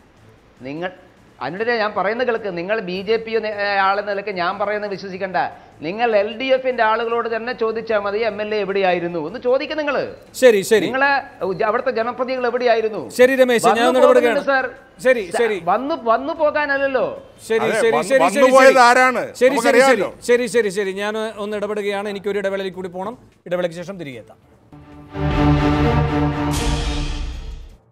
നിങ്ങൾ അതിനിടെ ഞാൻ പറയുന്നത് കേൾക്ക് നിങ്ങൾ ബി ജെ പി ആളെന്ന നിലയ്ക്ക് ഞാൻ പറയുന്നത് വിശ്വസിക്കണ്ട നിങ്ങൾ എൽ ഡി എഫിന്റെ ആളുകളോട് തന്നെ ചോദിച്ചാൽ മതി എം എൽ എ എവിടെയായിരുന്നു ഒന്ന് ചോദിക്കും നിങ്ങൾ ശരി ശരി നിങ്ങളെ ഉജ- അവിടുത്തെ ജനപ്രതിനിധികൾ എവിടെയായിരുന്നു ശരി രമേശ് ഞാൻ വന്നു ഒന്ന് ഇടപെടുകയാണ് പോകുന്നുണ്ട് സാർ. ശരി ശരി വന്നു വന്നു പോകാനല്ലല്ലോ ശരി അതെ, ശരി വന്ന് ശരി ശരി വന്നുപോയത് ശരി. ആരാണ്? ശരി ശരി ശരി നമുക്കറിയാമല്ലോ. ശരി ശരി ശരി ഞാൻ ഒന്ന് ഇടപെടുകയാണ് എനിക്ക് ഒരു ഇടവേളയിൽ കൂടി പോകണം ഇടവേളയ്ക്ക് ശേഷം തിരികെ എത്താം